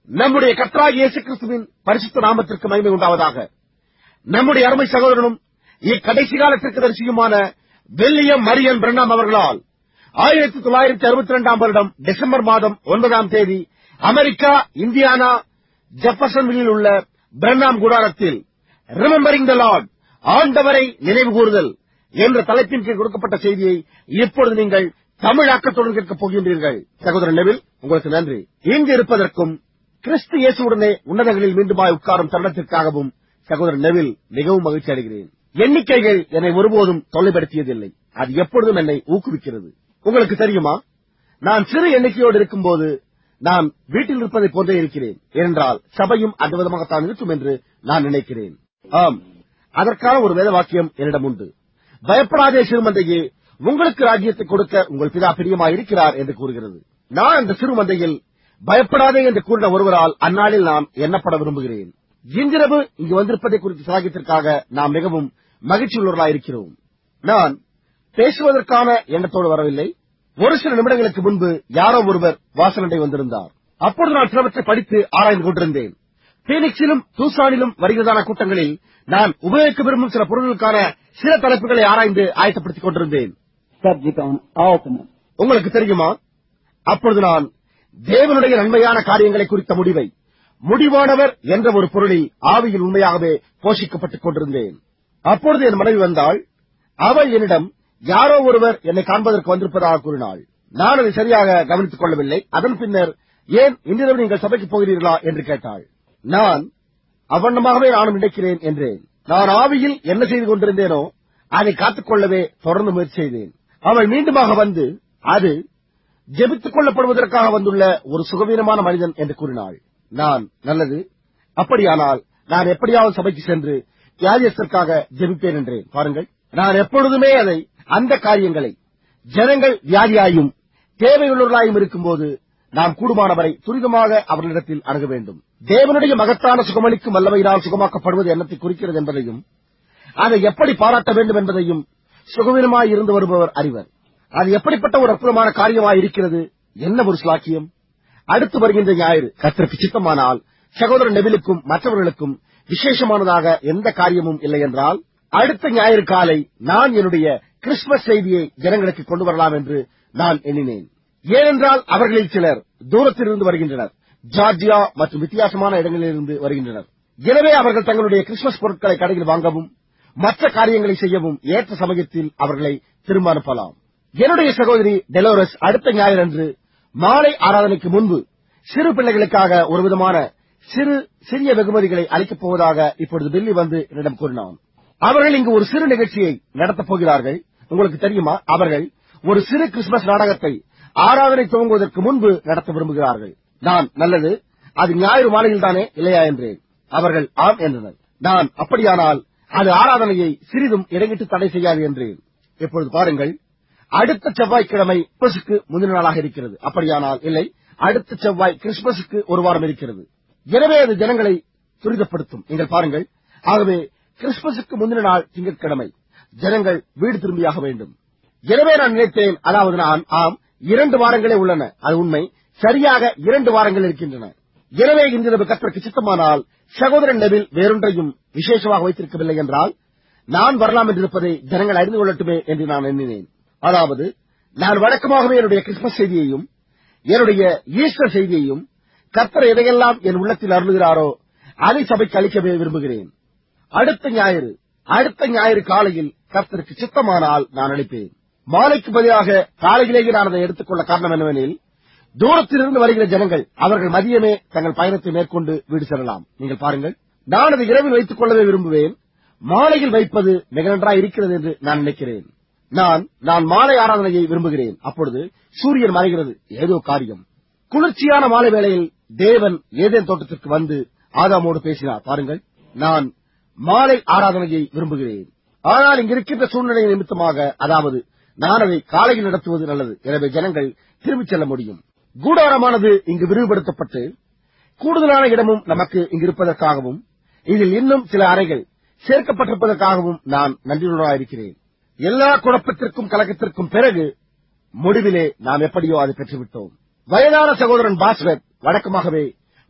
நம்முடைய கர்த்தராகிய இயேசு கிறிஸ்துவின் பரிசுத்த நாமத்திற்கு மகிமை உண்டாவதாக நம்முடைய அருமை சகோதரனும் இக்கடைசி காலத்திற்கு தரிசியுமான வில்லியம் மரியன் பிரண்ணாம் அவர்களால் ஆயிரத்தி தொள்ளாயிரத்தி அறுபத்தி இரண்டாம் வருடம் டிசம்பர் மாதம் ஒன்பதாம் தேதி அமெரிக்கா இந்தியானா ஜெப்பர்சன்வில்லில் உள்ள பிரண்ணாம் கூடாரத்தில் ரிமெம்பரிங் த லார்ட் ஆண்டவரை நினைவு கூறுதல் என்ற தலைப்பின் கீழ் கொடுக்கப்பட்ட செய்தியை இப்பொழுது நீங்கள் தமிழாக்கத்துடன் கேட்கப் போகின்றீர்கள் சகோதரன் நெவில் உங்களுக்கு நன்றி இங்கு இருப்பதற்கும் கிறிஸ்து இயேசுடனே உன்னதங்களில் மீண்டுமாய் உட்காரும் தருணத்திற்காகவும் சகோதரன் நெவில் மிகவும் மகிழ்ச்சி அடைகிறேன் எண்ணிக்கைகள் என்னை ஒருபோதும் தொல்லைப்படுத்தியதில்லை அது எப்பொழுதும் என்னை ஊக்குவிக்கிறது உங்களுக்கு தெரியுமா நான் சிறு எண்ணிக்கையோடு இருக்கும்போது நான் வீட்டில் இருப்பதைப் போன்றே இருக்கிறேன் ஏனென்றால் சபையும் அந்த விதமாகத்தான் இருக்கும் என்று நான் நினைக்கிறேன் ஆம் அதற்கான ஒரு வேத வாக்கியம் என்னிடம் உண்டு பயப்படாதே சிறுமந்தையே உங்களுக்கு ராஜ்யத்தை கொடுக்க உங்கள் பிதா பிரியமாயிருக்கிறார் என்று கூறுகிறது நான் அந்த சிறுமந்தையில் பயப்படாதே என்று கூறின ஒருவரால் அந்நாளில் நான் எண்ணப்பட விரும்புகிறேன் இன்றிரவு இங்கு வந்திருப்பதை குறித்த சாகியத்திற்காக நாம் மிகவும் மகிழ்ச்சியுள்ளவர்களாயிருக்கிறோம் நான் பேசுவதற்கான எண்ணத்தோடு வரவில்லை ஒரு சில நிமிடங்களுக்கு முன்பு யாரோ ஒருவர் வாசலண்டை வந்திருந்தார் அப்பொழுது நான் சிலவற்றை படித்து ஆராய்ந்து கொண்டிருந்தேன் பீனிக்ஸிலும் தூசானிலும் வருகிறதான கூட்டங்களில் நான் உபயோகிக்க விரும்பும் சில பொருட்களுக்கான சில தலைப்புகளை ஆராய்ந்து ஆயத்தப்படுத்திக் கொண்டிருந்தேன் subject on ultimate. உங்களுக்கு தெரியுமா அப்பொழுது நான் தேவனுடைய நன்மையான காரியங்களை குறித்த முடிவை முடிவானவர் என்ற ஒரு பொருளில் ஆவியில் உண்மையாகவே போஷிக்கப்பட்டுக் கொண்டிருந்தேன் அப்பொழுது என் மனைவி வந்தாள் அவள் என்னிடம் யாரோ ஒருவர் என்னை காண்பதற்கு வந்திருப்பதாக கூறினாள் நான் அதை சரியாக கவனித்துக் கொள்ளவில்லை அதன் பின்னர் ஏன் இன்றிரவு நீங்கள் சபைக்கு போகிறீர்களா என்று கேட்டாள் நான் அவண்ணமாகவே நானும் நினைக்கிறேன் என்றேன் நான் ஆவியில் என்ன செய்து கொண்டிருந்தேனோ அதை காத்துக்கொள்ளவே தொடர்ந்து முயற்சி செய்தேன் அவள் மீண்டுமாக வந்து அது ஜெபித்துக் கொள்ளப்படுவதற்காக வந்துள்ள ஒரு சுகவீனமான மனிதன் என்று கூறினாள் நான் நல்லது அப்படியானால் நான் எப்படியாவது சபைக்கு சென்று வியாதியத்திற்காக ஜெபிப்பேன் என்றேன் பாருங்கள் நான் எப்பொழுதுமே அதை அந்த காரியங்களை ஜனங்கள் வியாதியாயும் தேவையுள்ளவர்களாயும் இருக்கும்போது நாம் கூடுமானவரை துரிதமாக அவர்களிடத்தில் அணுக வேண்டும் தேவனுடைய மகத்தான சுகமளிக்கும் வல்லமையினால் சுகமாக்கப்படுவது என்னத்தை குறிக்கிறது என்பதையும் அதை எப்படி பாராட்ட வேண்டும் என்பதையும் சுகவீனமாய் இருந்து வருபவர் அறிவர் அது எப்படிப்பட்ட ஒரு அற்புதமான காரியமாய் இருக்கிறது என்ன ஒரு ஸ்லாக்கியம் அடுத்து வருகின்ற ஞாயிறு கத்திற்கு சித்தமானால் சகோதரர் நெவிலுக்கும் மற்றவர்களுக்கும் விசேஷமானதாக எந்த காரியமும் இல்லை என்றால் அடுத்த ஞாயிறு காலை நான் என்னுடைய கிறிஸ்துமஸ் செய்தியை ஜனங்களுக்கு கொண்டு வரலாம் என்று நான் எண்ணினேன் ஏனென்றால் அவர்களில் சிலர் தூரத்திலிருந்து வருகின்றனர் ஜார்ஜியா மற்றும் வித்தியாசமான இடங்களிலிருந்து வருகின்றனர் எனவே அவர்கள் தங்களுடைய கிறிஸ்துமஸ் பொருட்களை கடையில் வாங்கவும் மற்ற காரியங்களை செய்யவும் ஏற்ற சமயத்தில் அவர்களை திரும்ப அனுப்பலாம் என்னுடைய சகோதரி டெலோரஸ் அடுத்த ஞாயிறன்று மாலை ஆராதனைக்கு முன்பு சிறு பிள்ளைகளுக்காக ஒரு விதமான சிறு சிறிய வெகுமதிகளை அளிக்கப் போவதாக இப்பொழுது டெல்லி வந்து என்னிடம் கூறினான் அவர்கள் இங்கு ஒரு சிறு நிகழ்ச்சியை நடத்தப் போகிறார்கள் உங்களுக்கு தெரியுமா அவர்கள் ஒரு சிறு கிறிஸ்துமஸ் நாடகத்தை ஆராதனை துவங்குவதற்கு முன்பு நடத்த விரும்புகிறார்கள் நான் நல்லது அது ஞாயிறு மாலையில் தானே இல்லையா என்றேன் அவர்கள் ஆம் என்றனர் நான் அப்படியானால் அது ஆராதனையை சிறிதும் இடையிட்டு தடை செய்யாது என்றேன் இப்பொழுது பாருங்கள் அடுத்த செவ்வாய்க்கிழமை கிறிஸ்துமஸுக்கு முந்தின நாளாக இருக்கிறது அப்படியானால் இல்லை அடுத்த செவ்வாய் கிறிஸ்துமஸுக்கு ஒரு வாரம் இருக்கிறது எனவே அது ஜனங்களை துரிதப்படுத்தும் நீங்கள் பாருங்கள் ஆகவே கிறிஸ்துமஸுக்கு முந்தின நாள் திங்கட்கிழமை ஜனங்கள் வீடு திரும்பியாக வேண்டும் எனவே நான் நினைத்தேன் அதாவது நான் ஆம் இரண்டு வாரங்களே உள்ளன அது உண்மை சரியாக இரண்டு வாரங்கள் இருக்கின்றன எனவே இன்றிரவு கத்திற்கு சித்தமானால் சகோதரன் நெவில் வேறொன்றையும் விசேஷமாக வைத்திருக்கவில்லை என்றால் நான் வரலாம் என்றிருப்பதை ஜனங்கள் அறிந்து கொள்ளட்டுமே என்று நான் எண்ணினேன் அதாவது நான் வழக்கமாகவே என்னுடைய கிறிஸ்துமஸ் செய்தியையும் என்னுடைய ஈஸ்டர் செய்தியையும் கர்த்தர் எதையெல்லாம் என் உள்ளத்தில் அருளுகிறாரோ அதை சபைக்கு அளிக்கவே விரும்புகிறேன் அடுத்த ஞாயிறு அடுத்த ஞாயிறு காலையில் கர்த்தருக்கு சித்தமானால் நான் அளிப்பேன் மாலைக்கு பதிலாக காலையிலேயே நான் அதை எடுத்துக்கொள்ள காரணம் என்னவெனில் தூரத்திலிருந்து வருகிற ஜனங்கள் அவர்கள் மதியமே தங்கள் பயணத்தை மேற்கொண்டு வீடு செல்லலாம் நீங்கள் பாருங்கள் நான் அதை இரவில் வைத்துக் கொள்ளவே விரும்புவேன் மாலையில் வைப்பது மிக நன்றாய் இருக்கிறது என்று நான் நினைக்கிறேன் நான் நான் மாலை ஆராதனையை விரும்புகிறேன் அப்பொழுது சூரியன் மறைகிறது ஏதோ காரியம் குளிர்ச்சியான மாலை வேளையில் தேவன் ஏதேன் தோட்டத்திற்கு வந்து ஆதாமோடு பேசினார் பாருங்கள் நான் மாலை ஆராதனையை விரும்புகிறேன் ஆனால் இங்கிருக்கின்ற சூழ்நிலை நிமித்தமாக அதாவது நான் அதை காலையில் நடத்துவது நல்லது எனவே ஜனங்கள் திரும்பிச் செல்ல முடியும் கூடாரமானது இங்கு விரிவுபடுத்தப்பட்டு கூடுதலான இடமும் நமக்கு இங்கு இருப்பதற்காகவும் இதில் இன்னும் சில அறைகள் சேர்க்கப்பட்டிருப்பதற்காகவும் நான் நன்றியுள்ளவராயிருக்கிறேன் எல்லா குழப்பத்திற்கும் கலக்கத்திற்கும் பிறகு முடிவிலே நாம் எப்படியோ அதை பெற்றுவிட்டோம் வயதான சகோதரன் பாஸ்வத் வழக்கமாகவே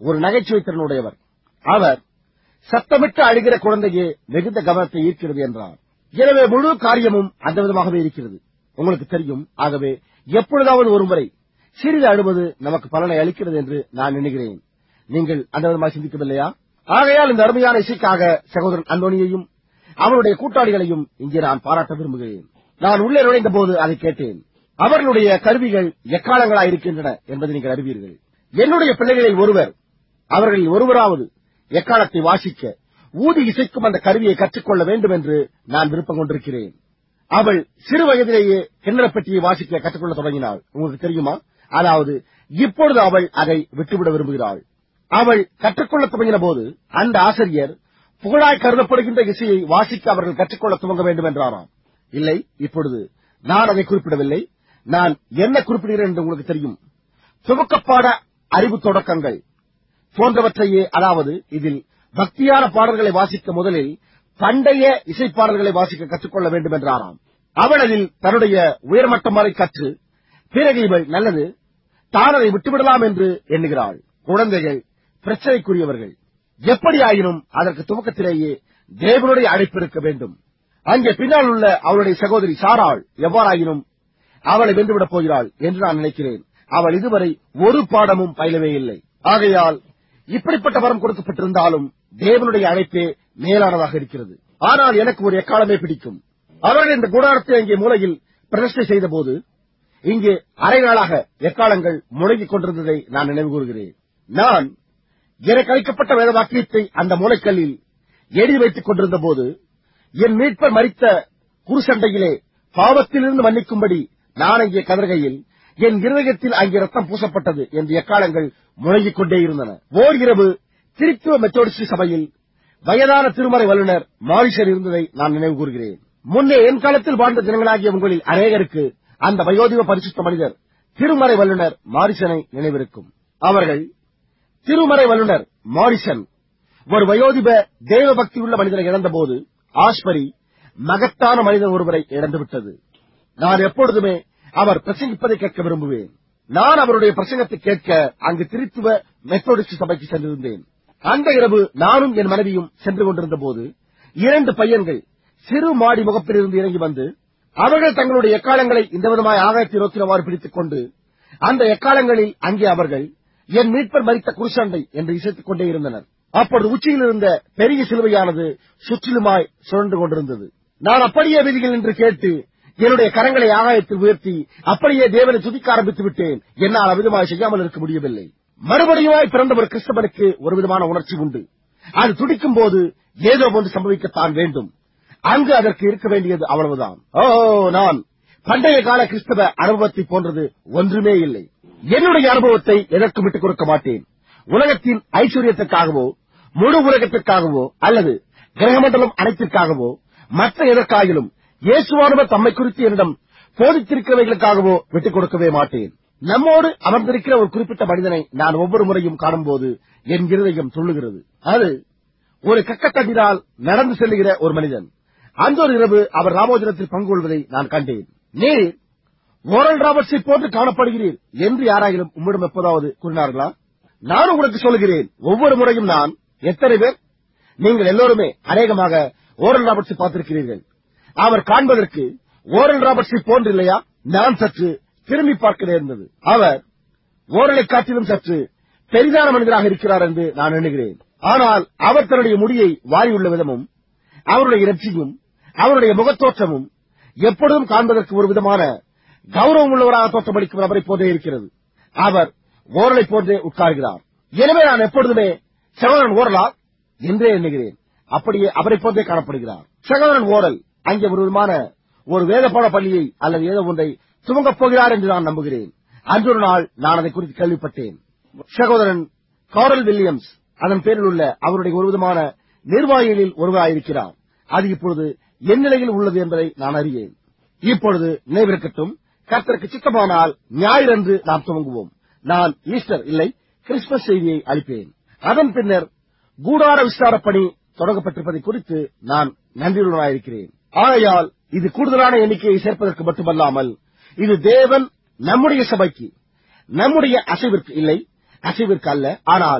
ஒரு நகைச்சுவை திறனுடையவர் அவர் சத்தமிட்டு அழுகிற குழந்தையே மிகுந்த கவனத்தை ஈர்க்கிறது என்றார் எனவே முழு காரியமும் அந்த விதமாகவே இருக்கிறது உங்களுக்கு தெரியும் ஆகவே எப்பொழுதாவது ஒருமுறை சிறிது அழுவது நமக்கு பலனை அளிக்கிறது என்று நான் நினைக்கிறேன் நீங்கள் அந்த விதமாக சிந்திக்கவில்லையா ஆகையால் இந்த அருமையான இசைக்காக சகோதரன் அந்தோனியையும் அவருடைய கூட்டாளிகளையும் இங்கே நான் பாராட்ட விரும்புகிறேன் நான் உள்ளே நுழைந்த போது அதை கேட்டேன் அவர்களுடைய கருவிகள் எக்காலங்களாய் இருக்கின்றன என்பதை நீங்கள் அறிவீர்கள் என்னுடைய பிள்ளைகளில் ஒருவர் அவர்களில் ஒருவராவது எக்காலத்தை வாசிக்க ஊதி இசைக்கும் அந்த கருவியை கற்றுக்கொள்ள வேண்டும் என்று நான் விருப்பம் கொண்டிருக்கிறேன் அவள் சிறு வயதிலேயே கிண்ணறப்பெட்டியை வாசிக்க கற்றுக்கொள்ள தொடங்கினாள் உங்களுக்கு தெரியுமா அதாவது இப்பொழுது அவள் அதை விட்டுவிட விரும்புகிறாள் அவள் கற்றுக்கொள்ள துவங்கின போது அந்த ஆசிரியர் புகழாய் கருதப்படுகின்ற இசையை வாசிக்க அவர்கள் கற்றுக்கொள்ள துவங்க வேண்டும் என்றாராம் இல்லை இப்பொழுது நான் அதை குறிப்பிடவில்லை நான் என்ன குறிப்பிடுகிறேன் என்று உங்களுக்கு தெரியும் துவக்கப்பாட அறிவு தொடக்கங்கள் போன்றவற்றையே அதாவது இதில் பக்தியான பாடல்களை வாசிக்க முதலில் பண்டைய இசைப்பாடல்களை வாசிக்க கற்றுக்கொள்ள வேண்டும் என்றாராம் அவள் அதில் தன்னுடைய உயர்மட்டம் வரை கற்று பிறகு இவள் நல்லது தான் அதை விட்டுவிடலாம் என்று எண்ணுகிறாள் குழந்தைகள் பிரச்சனைக்குரியவர்கள் எப்படியாயினும் அதற்கு துவக்கத்திலேயே தேவனுடைய அழைப்பு இருக்க வேண்டும் அங்கே பின்னால் உள்ள அவளுடைய சகோதரி சாராள் எவ்வாறாயினும் அவளை வென்றுவிடப் போகிறாள் என்று நான் நினைக்கிறேன் அவள் இதுவரை ஒரு பாடமும் பயிலவே இல்லை ஆகையால் இப்படிப்பட்ட வரம் கொடுக்கப்பட்டிருந்தாலும் தேவனுடைய அழைப்பே மேலானதாக இருக்கிறது ஆனால் எனக்கு ஒரு எக்காலமே பிடிக்கும் அவர்கள் இந்த குடாரத்தை அங்கே மூலையில் பிரதிஷ்டை செய்தபோது இங்கே அரை நாளாக எக்காலங்கள் முழங்கிக் கொண்டிருந்ததை நான் நினைவு கூறுகிறேன் நான் எனக்கு அளிக்கப்பட்ட வேத வாக்கியத்தை அந்த மூளைக்கல்லில் எழுதி வைத்துக் கொண்டிருந்த போது என் மீட்பர் மறித்த குருசண்டையிலே பாவத்திலிருந்து மன்னிக்கும்படி நான் அங்கே கதறுகையில் என் இருதயத்தில் அங்கே ரத்தம் பூசப்பட்டது என்று எக்காலங்கள் முழங்கிக் கொண்டே இருந்தன ஓர் இரவு திருத்துவ மெத்தோடிஸ்ட் சபையில் வயதான திருமறை வல்லுநர் மாரிஷர் இருந்ததை நான் நினைவு கூறுகிறேன் முன்னே என் காலத்தில் வாழ்ந்த தினங்களாகிய உங்களில் அநேகருக்கு அந்த வயோதிக பரிசுத்த மனிதர் திருமறை வல்லுநர் மாரிசனை நினைவிருக்கும் அவர்கள் திருமறை வல்லுநர் மாரிசன் ஒரு வயோதிப தேவ பக்தி உள்ள மனிதரை இழந்தபோது ஆஸ்பரி மகத்தான மனிதர் ஒருவரை இழந்துவிட்டது நான் எப்பொழுதுமே அவர் பிரசங்கிப்பதை கேட்க விரும்புவேன் நான் அவருடைய பிரசங்கத்தை கேட்க அங்கு திருத்துவ மெத்தோடிஸ்ட் சபைக்கு சென்றிருந்தேன் அந்த இரவு நானும் என் மனைவியும் சென்று கொண்டிருந்த போது இரண்டு பையன்கள் சிறு மாடி முகப்பிலிருந்து இறங்கி வந்து அவர்கள் தங்களுடைய எக்காலங்களை இந்த விதமாய் ஆகாயத்தை நோக்கினவாறு பிடித்துக் கொண்டு அந்த எக்காலங்களில் அங்கே அவர்கள் என் மீட்பர் மறித்த குருசண்டை என்று இசைத்துக் கொண்டே இருந்தனர் அப்பொழுது உச்சியில் இருந்த பெரிய சிலுவையானது சுற்றிலுமாய் சுழன்று கொண்டிருந்தது நான் அப்படியே வீதிகள் என்று கேட்டு என்னுடைய கரங்களை ஆகாயத்தில் உயர்த்தி அப்படியே தேவனை துதிக்க ஆரம்பித்து விட்டேன் என்னால் அவ்விதமாய் செய்யாமல் இருக்க முடியவில்லை மறுபடியுமாய் பிறந்த ஒரு கிறிஸ்தவனுக்கு ஒரு விதமான உணர்ச்சி உண்டு அது துடிக்கும் போது ஏதோ ஒன்று சம்பவிக்கத்தான் வேண்டும் அங்கு அதற்கு இருக்க வேண்டியது அவ்வளவுதான் ஓ நான் பண்டைய கால கிறிஸ்தவ அனுபவத்தை போன்றது ஒன்றுமே இல்லை என்னுடைய அனுபவத்தை எதற்கும் விட்டுக் கொடுக்க மாட்டேன் உலகத்தின் ஐஸ்வர்யத்திற்காகவோ முழு உலகத்திற்காகவோ அல்லது கிரகமண்டலம் அனைத்திற்காகவோ மற்ற எதற்காகிலும் இயேசுவானவர் தம்மை குறித்து என்னிடம் போதித்திருக்கிறவைகளுக்காகவோ விட்டுக் கொடுக்கவே மாட்டேன் நம்மோடு அமர்ந்திருக்கிற ஒரு குறிப்பிட்ட மனிதனை நான் ஒவ்வொரு முறையும் காணும்போது என் இருதயம் துள்ளுகிறது அது ஒரு கக்கத்தட்டினால் நடந்து செல்லுகிற ஒரு மனிதன் அந்த ஒரு இரவு அவர் ராமோஜனத்தில் பங்கு கொள்வதை நான் கண்டேன் நீர் ஓரல் ராபர்ட்ஸை போன்று காணப்படுகிறீர் என்று யாராயிலும் உம்மிடம் எப்போதாவது கூறினார்களா நான் உங்களுக்கு சொல்கிறேன் ஒவ்வொரு முறையும் நான் எத்தனை பேர் நீங்கள் எல்லோருமே அநேகமாக ஓரல் ராபர்ட்ஸை பார்த்திருக்கிறீர்கள் அவர் காண்பதற்கு ஓரல் ராபர்ட்ஸை போன்று இல்லையா நான் சற்று திரும்பி பார்க்க நேர்ந்தது அவர் ஓரலை காட்டிலும் சற்று பெரிதான மனிதராக இருக்கிறார் என்று நான் எண்ணுகிறேன் ஆனால் அவர் தன்னுடைய முடியை வாரியுள்ள விதமும் அவருடைய இறைச்சியும் அவருடைய முகத்தோற்றமும் எப்பொழுதும் காண்பதற்கு ஒரு விதமான கௌரவம் உள்ளவராக தோற்றமளிக்கும் நபரை போன்றே இருக்கிறது அவர் ஓரலை போன்றே உட்கார்கிறார் எனவே நான் எப்பொழுதுமே சகோதரன் ஓரலா என்றே எண்ணுகிறேன் அப்படியே அவரை போன்றே காணப்படுகிறார் சகோதரன் ஓரல் அங்கே ஒரு விதமான ஒரு வேதப்பாட பள்ளியை அல்லது ஏதோ ஒன்றை துவங்கப் போகிறார் என்று நான் நம்புகிறேன் அன்றொரு நாள் நான் அதை குறித்து கேள்விப்பட்டேன் சகோதரன் காரல் வில்லியம்ஸ் அதன் பேரில் உள்ள அவருடைய ஒரு விதமான நிர்வாகிகளில் ஒருவராயிருக்கிறார் அது இப்பொழுது என் நிலையில் உள்ளது என்பதை நான் அறியேன் இப்பொழுது நினைவிருக்கட்டும் கர்த்தருக்கு சித்தமானால் ஞாயிறன்று நாம் துவங்குவோம் நான் ஈஸ்டர் இல்லை கிறிஸ்துமஸ் செய்தியை அளிப்பேன் அதன் பின்னர் கூடார விசாரப் பணி தொடங்கப்பட்டிருப்பதை குறித்து நான் நன்றியுள்ளவனாயிருக்கிறேன் ஆகையால் இது கூடுதலான எண்ணிக்கையை சேர்ப்பதற்கு மட்டுமல்லாமல் இது தேவன் நம்முடைய சபைக்கு நம்முடைய அசைவிற்கு இல்லை அசைவிற்கு அல்ல ஆனால்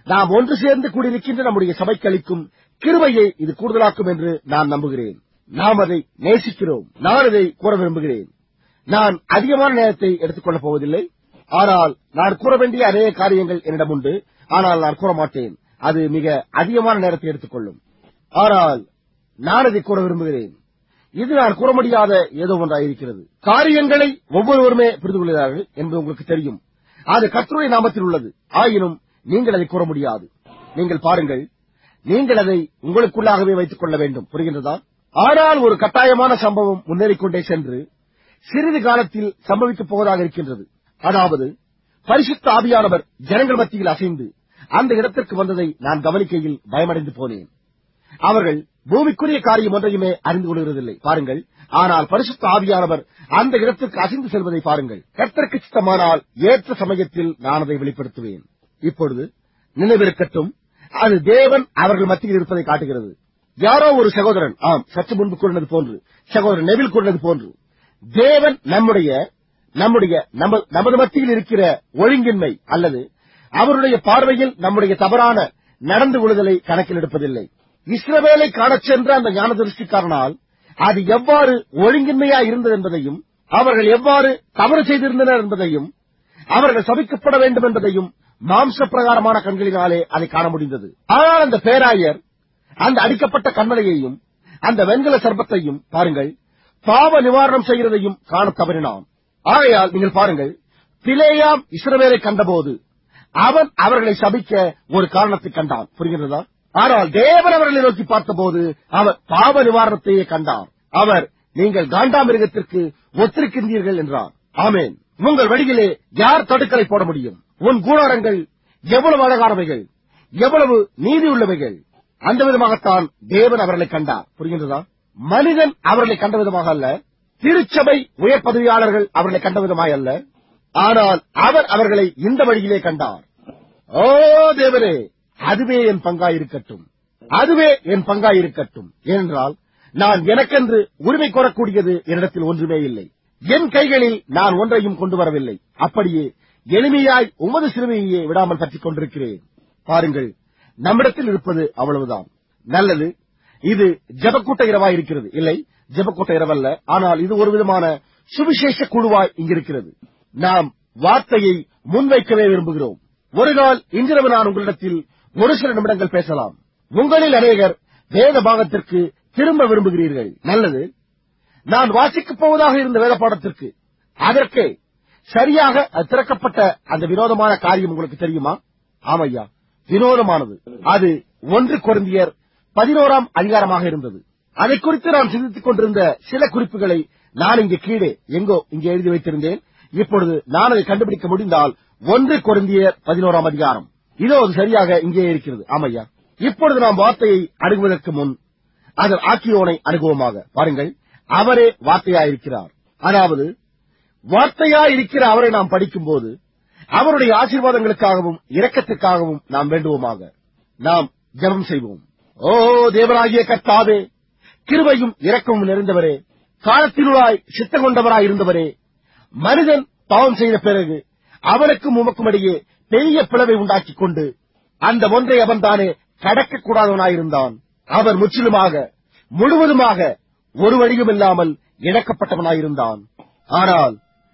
நாம் ஒன்று சேர்ந்து கூடியிருக்கின்ற நம்முடைய சபைக்கு அளிக்கும் கிருபையை இது கூடுதலாக்கும் என்று நான் நம்புகிறேன் நாம் அதை நேசிக்கிறோம் நான் அதை கூற விரும்புகிறேன் நான் அதிகமான நேரத்தை எடுத்துக்கொள்ளப் போவதில்லை ஆனால் நான் கூற வேண்டிய அநேக காரியங்கள் என்னிடம் உண்டு ஆனால் நான் கூற மாட்டேன் அது மிக அதிகமான நேரத்தை எடுத்துக்கொள்ளும் ஆனால் நான் அதை கூற விரும்புகிறேன் இது நான் கூற முடியாத ஏதோ ஒன்றாயிருக்கிறது காரியங்களை ஒவ்வொருவருமே புரிந்து கொள்கிறார்கள் என்பது உங்களுக்கு தெரியும் அது கர்த்தருடைய நாமத்தில் உள்ளது ஆயினும் நீங்கள் அதை கூற முடியாது நீங்கள் பாருங்கள் நீங்கள் அதை உங்களுக்குள்ளாகவே வைத்துக் கொள்ள வேண்டும் புரிகின்றதா ஆனால் ஒரு கட்டாயமான சம்பவம் முன்னேறிக் கொண்டே சென்று சிறிது காலத்தில் சம்பவிக்கப் போவதாக இருக்கின்றது அதாவது பரிசுத்த ஆவியானவர் ஜனங்கள் மத்தியில் அசைந்து அந்த இடத்திற்கு வந்ததை நான் கவனிக்கையில் பயமடைந்து போனேன் அவர்கள் பூமிக்குரிய காரியம் ஒன்றையுமே அறிந்து கொள்கிறதில்லை பாருங்கள் ஆனால் பரிசுத்த ஆவியானவர் அந்த இடத்திற்கு அசைந்து செல்வதை பாருங்கள் கர்த்தருக்கு சித்தமானால் ஏற்ற சமயத்தில் நான் அதை வெளிப்படுத்துவேன் இப்பொழுது நினைவிருக்கட்டும் அது தேவன் அவர்கள் மத்தியில் இருப்பதை காட்டுகிறது யாரோ ஒரு சகோதரன் ஆம் சற்று முன்பு கூறினது போன்று சகோதரன் நெவில் கூறினது போன்று தேவன் நம்முடைய நம்முடைய நம- நமது மத்தியில் இருக்கிற ஒழுங்கின்மை அல்லது அவருடைய பார்வையில் நம்முடைய தவறான நடந்து கொள்ளுதலை கணக்கில் எடுப்பதில்லை இஸ்ரவேலை காணச் சென்ற அந்த ஞான திருஷ்டிக்காரனால் அது எவ்வாறு ஒழுங்கின்மையா இருந்தது என்பதையும் அவர்கள் எவ்வாறு தவறு செய்திருந்தனர் என்பதையும் அவர்கள் சபிக்கப்பட வேண்டும் என்பதையும் மாம்ச பிரகாரமான கண்களினாலே அதை காண முடிந்தது ஆனால் அந்த பேராயர் அந்த அடிக்கப்பட்ட கண்மலையையும் அந்த வெண்கல சர்பத்தையும் பாருங்கள் பாவ நிவாரணம் செய்கிறதையும் காணத் தவறினான் ஆகையால் நீங்கள் பாருங்கள் பிலேயாம் இஸ்ரவேலை கண்டபோது அவன் அவர்களை சபிக்க ஒரு காரணத்தை கண்டான் புரிகிறதா ஆனால் தேவன் அவர்களை நோக்கி பார்த்தபோது அவர் பாவ நிவாரணத்தையே கண்டார் அவர் நீங்கள் காண்டாமிருகத்திற்கு ஒத்திருக்கின்றீர்கள் என்றார் ஆமேன் உங்கள் வழியிலே யார் தடுக்கலை போட முடியும் உன் கூடாரங்கள் எவ்வளவு அழகானவைகள் எவ்வளவு நீதி உள்ளவைகள் அந்த விதமாகத்தான் தேவன் அவர்களை கண்டார் புரிகின்றதா மனிதன் அவர்களை கண்ட விதமாக அல்ல திருச்சபை உயர் பதவியாளர்கள் அவர்களை கண்ட விதமாய் அல்ல ஆனால் அவர் அவர்களை இந்த வழியிலே கண்டார் ஓ தேவரே அதுவே என் பங்காயிருக்கட்டும் அதுவே என் பங்காயிருக்கட்டும் ஏனென்றால் நான் எனக்கென்று உரிமை கோரக்கூடியது என்னிடத்தில் ஒன்றுமே இல்லை என் கைகளில் நான் ஒன்றையும் கொண்டு வரவில்லை அப்படியே எளிமையாய் உமது சிறுமையே விடாமல் பற்றிக் கொண்டிருக்கிறேன் பாருங்கள் நம்மிடத்தில் இருப்பது அவ்வளவுதான் நல்லது இது ஜபக்கூட்ட இரவாய் இருக்கிறது இல்லை ஜபக்கூட்ட இரவல்ல ஆனால் இது ஒரு விதமான சுவிசேஷ குழுவாய் இங்கிருக்கிறது நாம் வார்த்தையை முன்வைக்கவே விரும்புகிறோம் ஒரு நாள் இன்றிரவு நான் உங்களிடத்தில் ஒரு சில நிமிடங்கள் பேசலாம் உங்களில் அநேகர் வேத பாகத்திற்கு திரும்ப விரும்புகிறீர்கள் நல்லது நான் வாசிக்கப் போவதாக இருந்த வேத பாடத்திற்கு அதற்கு சரியாக அது திறக்கப்பட்ட அந்த வினோதமான காரியம் உங்களுக்கு தெரியுமா ஆமையா வினோதமானது அது ஒன்று குழந்தையர் பதினோராம் அதிகாரமாக இருந்தது அதை குறித்து நான் சிந்தித்துக் கொண்டிருந்த சில குறிப்புகளை நான் இங்கே கீழே எங்கோ இங்கே எழுதி வைத்திருந்தேன் இப்பொழுது நான் அதை கண்டுபிடிக்க முடிந்தால் ஒன்று குழந்தையர் பதினோராம் அதிகாரம் இதோ அது சரியாக இங்கே இருக்கிறது ஆமையா இப்பொழுது நாம் வார்த்தையை அணுகுவதற்கு முன் அதன் ஆக்கியோனை அணுகுவோமாக பாருங்கள் அவரே வார்த்தையாயிருக்கிறார் அதாவது வார்த்தையாயிருக்கிற அவரை நாம் படிக்கும்போது அவருடைய ஆசீர்வாதங்களுக்காகவும் இரக்கத்திற்காகவும் நாம் வேண்டுவோமாக நாம் ஜெபம் செய்வோம் ஓ தேவராகிய கர்த்தாவே கிருபையும் இரக்கமும் நிறைந்தவரே காலத்தினுளாய் சித்தம் கொண்டவராய் இருந்தவரே மனிதன் பாவம் செய்த பிறகு அவனுக்கும் உமக்கும் இடையே பெரிய பிளவை உண்டாக்கிக் கொண்டு அந்த ஒன்றை அவன் தானே கடக்கக்கூடாதவனாயிருந்தான் அவர் முற்றிலுமாக முழுவதுமாக ஒரு வழியும் இல்லாமல் இழக்கப்பட்டவனாயிருந்தான் ஆனால்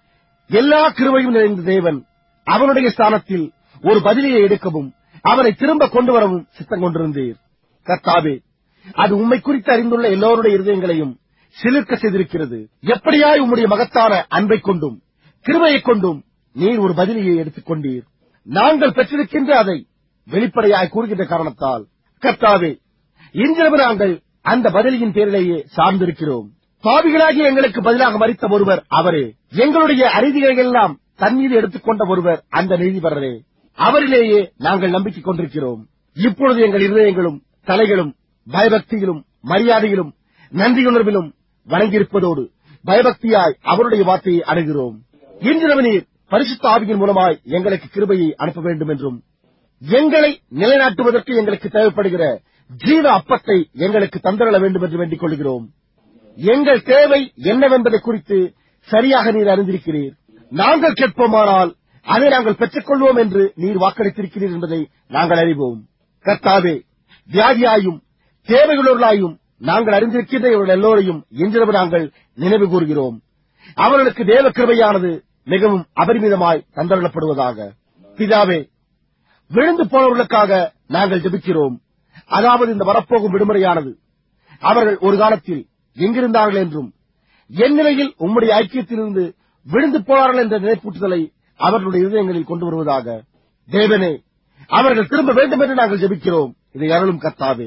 எல்லா கிருபையும் நிறைந்த தேவன் அவனுடைய ஸ்தானத்தில் ஒரு பதிலியை எடுக்கவும் அவனை திரும்ப கொண்டு வரவும் சித்தம் கொண்டிருந்தீர் கர்த்தாவே அது உம்மை குறித்து அறிந்துள்ள எல்லோருடைய இருதயங்களையும் சிலிர்க்க செய்திருக்கிறது எப்படியாய் உம்முடைய மகத்தான அன்பைக் கொண்டும் கிருபையைக் கொண்டும் நீர் ஒரு பதிலியை எடுத்துக் கொண்டீர் நாங்கள் பெற்றிருக்கின்ற அதை வெளிப்படையாய் கூறுகின்ற காரணத்தால் கர்த்தாவே இன்றிரவு நாங்கள் அந்த பதிலியின் பேரிலேயே சார்ந்திருக்கிறோம் பாவிகளாகி எங்களுக்கு பதிலாக மறித்த ஒருவர் அவரே எங்களுடைய அநீதிகளை எல்லாம் தன் மீது எடுத்துக்கொண்ட ஒருவர் அந்த நீதிபரரே அவரிலேயே நாங்கள் நம்பிக்கை கொண்டிருக்கிறோம் இப்பொழுது எங்கள் இருதயங்களும் தலைகளும் பயபக்தியிலும் மரியாதையிலும் நன்றியுணர்விலும் வணங்கியிருப்பதோடு பயபக்தியாய் அவருடைய வார்த்தையை அணுகிறோம் இன்று நீர் பரிசுத்த ஆவியின் மூலமாய் எங்களுக்கு கிருபையை அனுப்ப வேண்டும் என்றும் எங்களை நிலைநாட்டுவதற்கு எங்களுக்கு தேவைப்படுகிற ஜீவ அப்பத்தை எங்களுக்கு தந்தரள வேண்டும் என்று வேண்டிக் கொள்கிறோம் எங்கள் தேவை என்னவென்பதை குறித்து சரியாக நீர் அறிந்திருக்கிறீர் நாங்கள் கேட்போமானால் அதை நாங்கள் பெற்றுக்கொள்வோம் என்று நீர் வாக்களித்திருக்கிறீர் என்பதை நாங்கள் அறிவோம் கர்த்தாவே வியாதியாயும் தேவையுள்ளவர்களாயும் நாங்கள் அறிந்திருக்கின்ற இவர்கள் எல்லோரையும் இன்றிரவு நாங்கள் நினைவு கூறுகிறோம் அவர்களுக்கு தேவ கிருபையானது மிகவும் அபரிமிதமாய் தந்தரப்படுவதாக பிதாவே விழுந்து போனவர்களுக்காக நாங்கள் ஜெபிக்கிறோம் அதாவது இந்த வரப்போகும் விடுமுறையானது அவர்கள் ஒரு காலத்தில் எங்கிருந்தார்கள் என்றும் என் நிலையில் உம்முடைய ஐக்கியத்திலிருந்து விழுந்து போனார்கள் என்ற நினைப்பூட்டுதலை அவர்களுடைய இதயங்களில் கொண்டு வருவதாக தேவனே அவர்கள் திரும்ப வேண்டும் என்று நாங்கள் ஜெபிக்கிறோம் இதை அருளும் கர்த்தாவே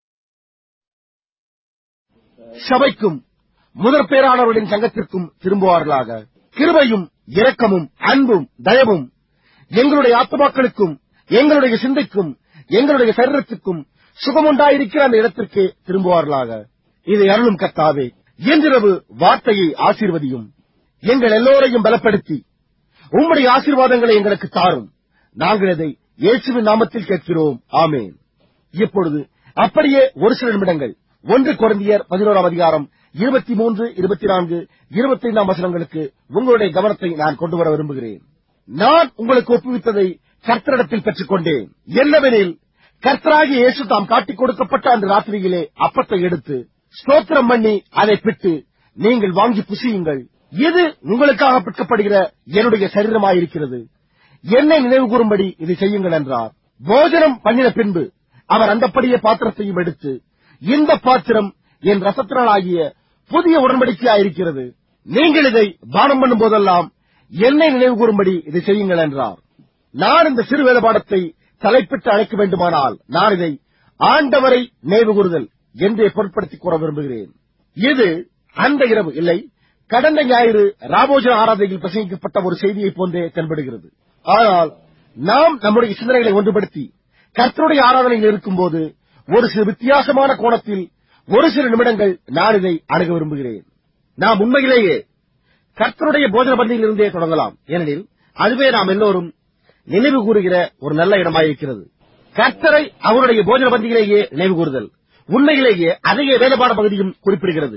சபைக்கும் முதற் பேரானவர்களின் சங்கத்திற்கும் திரும்புவார்களாக கிருபையும் இரக்கமும் அன்பும் தயவும் எங்களுடைய ஆத்மாக்களுக்கும் எங்களுடைய சிந்தைக்கும் எங்களுடைய சரீரத்துக்கும் சுகமுண்டாயிருக்கிற அந்த இடத்திற்கு திரும்புவார்களாக இதை அருளும் கர்த்தாவே இன்றிரவு வார்த்தையை ஆசீர்வதியும் எங்கள் எல்லோரையும் பலப்படுத்தி உம்முடைய ஆசீர்வாதங்களை எங்களுக்கு தாரும் நாங்கள் இதை இயேசுவின் நாமத்தில் கேட்கிறோம் ஆமேன் இப்பொழுது அப்படியே ஒரு சில நிமிடங்கள் ஒன்று குழந்தையர் பதினோராம் அதிகாரம் இருபத்தி மூன்று இருபத்தி நான்கு இருபத்தி ஐந்தாம் வசனங்களுக்கு உங்களுடைய கவனத்தை நான் கொண்டு வர விரும்புகிறேன் நான் உங்களுக்கு ஒப்புவித்ததை கர்த்தரிடத்தில் பெற்றுக் கொண்டேன் என்னவெனில் கர்த்தராகி இயேசு தாம் காட்டிக் கொடுக்கப்பட்ட அந்த ராத்திரியிலே அப்பத்தை எடுத்து ஸ்தோத்திரம் பண்ணி அதை பிட்டு நீங்கள் வாங்கி புசியுங்கள் இது உங்களுக்காக பிற்கப்படுகிற என்னுடைய சரீரமாயிருக்கிறது என்னை நினைவு கூறும்படி இதை செய்யுங்கள் என்றார் போஜனம் பண்ணின பின்பு அவர் அந்தப்படியே பாத்திரத்தையும் எடுத்து இந்த பாத்திரம் என் ரசத்தினாலாகிய புதிய உடன்படிக்கையாயிருக்கிறது நீங்கள் இதை பானம் பண்ணும் போதெல்லாம் என்னை நினைவு கூறும்படி இதை செய்யுங்கள் என்றார் நான் இந்த சிறு வேதபாடத்தை தலைப்பிட்டு அழைக்க வேண்டுமானால் நான் இதை ஆண்டவரை நினைவு கூறுதல் என்றே பொருட்படுத்திக் கூற விரும்புகிறேன் இது அந்த இரவு இல்லை கடந்த ஞாயிறு ராபோஜன ஆராதனையில் பிரசங்கிக்கப்பட்ட ஒரு செய்தியைப் போன்றே தென்படுகிறது ஆனால் நாம் நம்முடைய சிந்தனைகளை ஒன்றுபடுத்தி கர்த்தருடைய ஆராதனையில் இருக்கும்போது ஒரு சில வித்தியாசமான கோணத்தில் ஒரு சில நிமிடங்கள் நான் இதை அணுக விரும்புகிறேன் நாம் உண்மையிலேயே கர்த்தருடைய போஜன பந்தியில் இருந்தே தொடங்கலாம் ஏனெனில் அதுவே நாம் எல்லோரும் நினைவு கூறுகிற ஒரு நல்ல இடமாயிருக்கிறது கர்த்தரை அவருடைய போஜன பந்தியிலேயே நினைவு கூறுதல் உண்மையிலேயே அதையே வேதபாட பகுதியும் குறிப்பிடுகிறது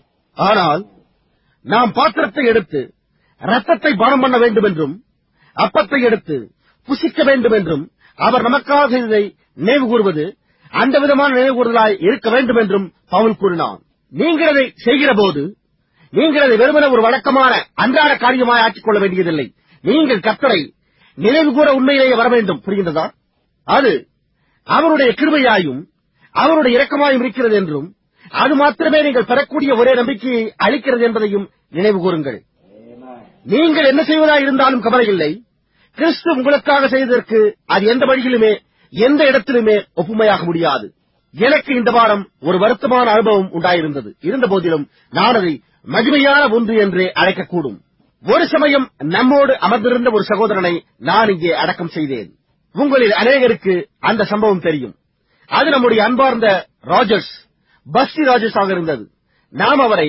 ஆனால் நாம் பாத்திரத்தை எடுத்து ரத்தத்தை பானம் பண்ண வேண்டும் என்றும் அப்பத்தை எடுத்து புசிக்க வேண்டும் என்றும் அவர் நமக்காக செய்ததை நினைவு கூறுவது அந்த விதமான நினைவு கூறுதலாய் இருக்க வேண்டும் என்றும் பவுல் கூறினான் நீங்கள் அதை செய்கிற போது நீங்கள் அதை வெறுமன ஒரு வழக்கமான அன்றாட காரியமாய் ஆக்கிக் கொள்ள வேண்டியதில்லை நீங்கள் கர்த்தரை நினைவு கூற உண்மையிலேயே வர வேண்டும் புரிகின்றதா அது அவருடைய கிருபையாயும் அவருடைய இரக்கமாயும் இருக்கிறது என்றும் அது மாத்திரமே நீங்கள் பெறக்கூடிய ஒரே நம்பிக்கையை அளிக்கிறது என்பதையும் நினைவு கூறுங்கள் நீங்கள் என்ன செய்வதாக இருந்தாலும் கவலை இல்லை கிறிஸ்து உங்களுக்காக செய்ததற்கு அது எந்த வழியிலுமே எந்த இடத்திலுமே ஒப்புமையாக முடியாது எனக்கு இந்த வாரம் ஒரு வருத்தமான அனுபவம் உண்டாயிருந்தது இருந்த போதிலும் நான் அதை மகிமையான ஒன்று என்றே அழைக்கக்கூடும் ஒரு சமயம் நம்மோடு அமர்ந்திருந்த ஒரு சகோதரனை நான் இங்கே அடக்கம் செய்தேன் உங்களில் அநேகருக்கு அந்த சம்பவம் தெரியும் அது நம்முடைய அன்பார்ந்த ராஜர்ஸ் பஸ்டி ராஜர்ஸ் ஆக இருந்தது நாம் அவரை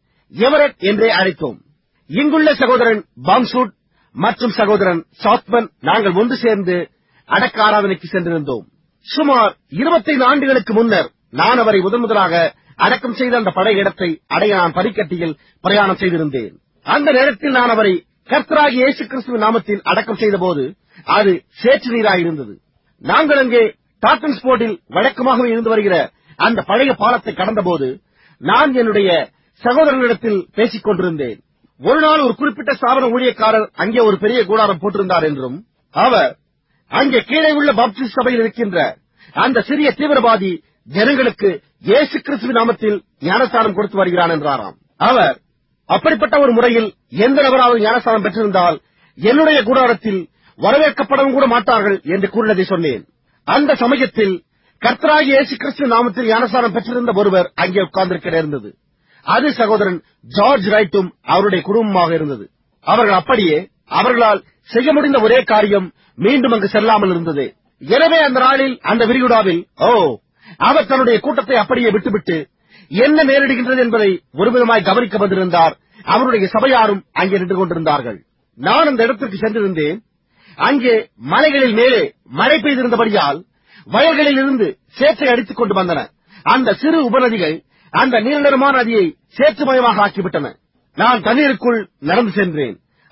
எவரட் என்றே அழைத்தோம் இங்குள்ள சகோதரன் பாங்சூட் மற்றும் சகோதரன் சாத்மன் நாங்கள் ஒன்று சேர்ந்து அடக்க ஆராதனைக்கு சென்றிருந்தோம் சுமார் 25 ஆண்டுகளுக்கு முன்னர் நான் அவரை முதன் முதலாக அடக்கம் செய்த அந்த படை இடத்தை அடைய நான் பரிக்கட்டியில் பிரயாணம் செய்திருந்தேன் அந்த நேரத்தில் நான் அவரை கர்த்தராகி இயேசு கிறிஸ்துவின் நாமத்தில் அடக்கம் செய்தபோது அது சேற்று நீராயிருந்தது நாங்கள் அங்கே டாட்டன் ஸ்போர்ட்டில் வழக்கமாகவே இருந்து வருகிற அந்த பழைய பாலத்தை கடந்தபோது நான் என்னுடைய சகோதரனிடத்தில் பேசிக் கொண்டிருந்தேன் ஒரு நாள் ஒரு குறிப்பிட்ட ஸ்தாபன ஊழியக்காரர் அங்கே ஒரு பெரிய கூடாரம் போட்டிருந்தார் என்றும் அவர் அங்கே கீழே உள்ள பாப்டிஸ்ட் சபையில் இருக்கின்ற அந்த சிறிய தீவிரவாதி ஜனங்களுக்கு இயேசு கிறிஸ்துவின் நாமத்தில் ஞானஸ்தானம் கொடுத்து வருகிறான் என்றாராம் அவர் அப்படிப்பட்ட ஒரு முறையில் எந்த நபராவது ஞானஸ்தானம் பெற்றிருந்தால் என்னுடைய கூடாரத்தில் வரவேற்கப்படவும் கூட மாட்டார்கள் என்று கூறினதை சொன்னேன் அந்த சமயத்தில் கர்த்தராகி இயேசு கிறிஸ்து நாமத்தில் ஞானஸ்தானம் பெற்றிருந்த ஒருவர் அங்கே உட்கார்ந்திருக்க நேர்ந்தது அது சகோதரன் ஜார்ஜ் ரைட்டும் அவருடைய குடும்பமாக இருந்தது அவர்கள் அப்படியே அவர்களால் செய்ய முடிந்த ஒரே காரியம் மீண்டும் அங்கு செல்லாமல் இருந்தது எனவே அந்த நாளில் அந்த விரிகுடாவில் ஓ அவர் தன்னுடைய கூட்டத்தை அப்படியே விட்டுவிட்டு என்ன நேரிடுகின்றது என்பதை ஒருவிதமாய் கவனிக்க வந்திருந்தார் அவருடைய சபையாரும் அங்கே நின்று கொண்டிருந்தார்கள் நான் அந்த இடத்திற்கு சென்றிருந்தேன் அங்கே மலைகளில் மேலே மழை பெய்திருந்தபடியால் வயல்களில் இருந்து சேற்றை அடித்துக் கொண்டு வந்தன அந்த சிறு உபநதிகள் அந்த நீலநிறமான நதியை சேற்றுமயமாக ஆக்கிவிட்டன நான் தண்ணீருக்குள் நடந்து சென்றேன்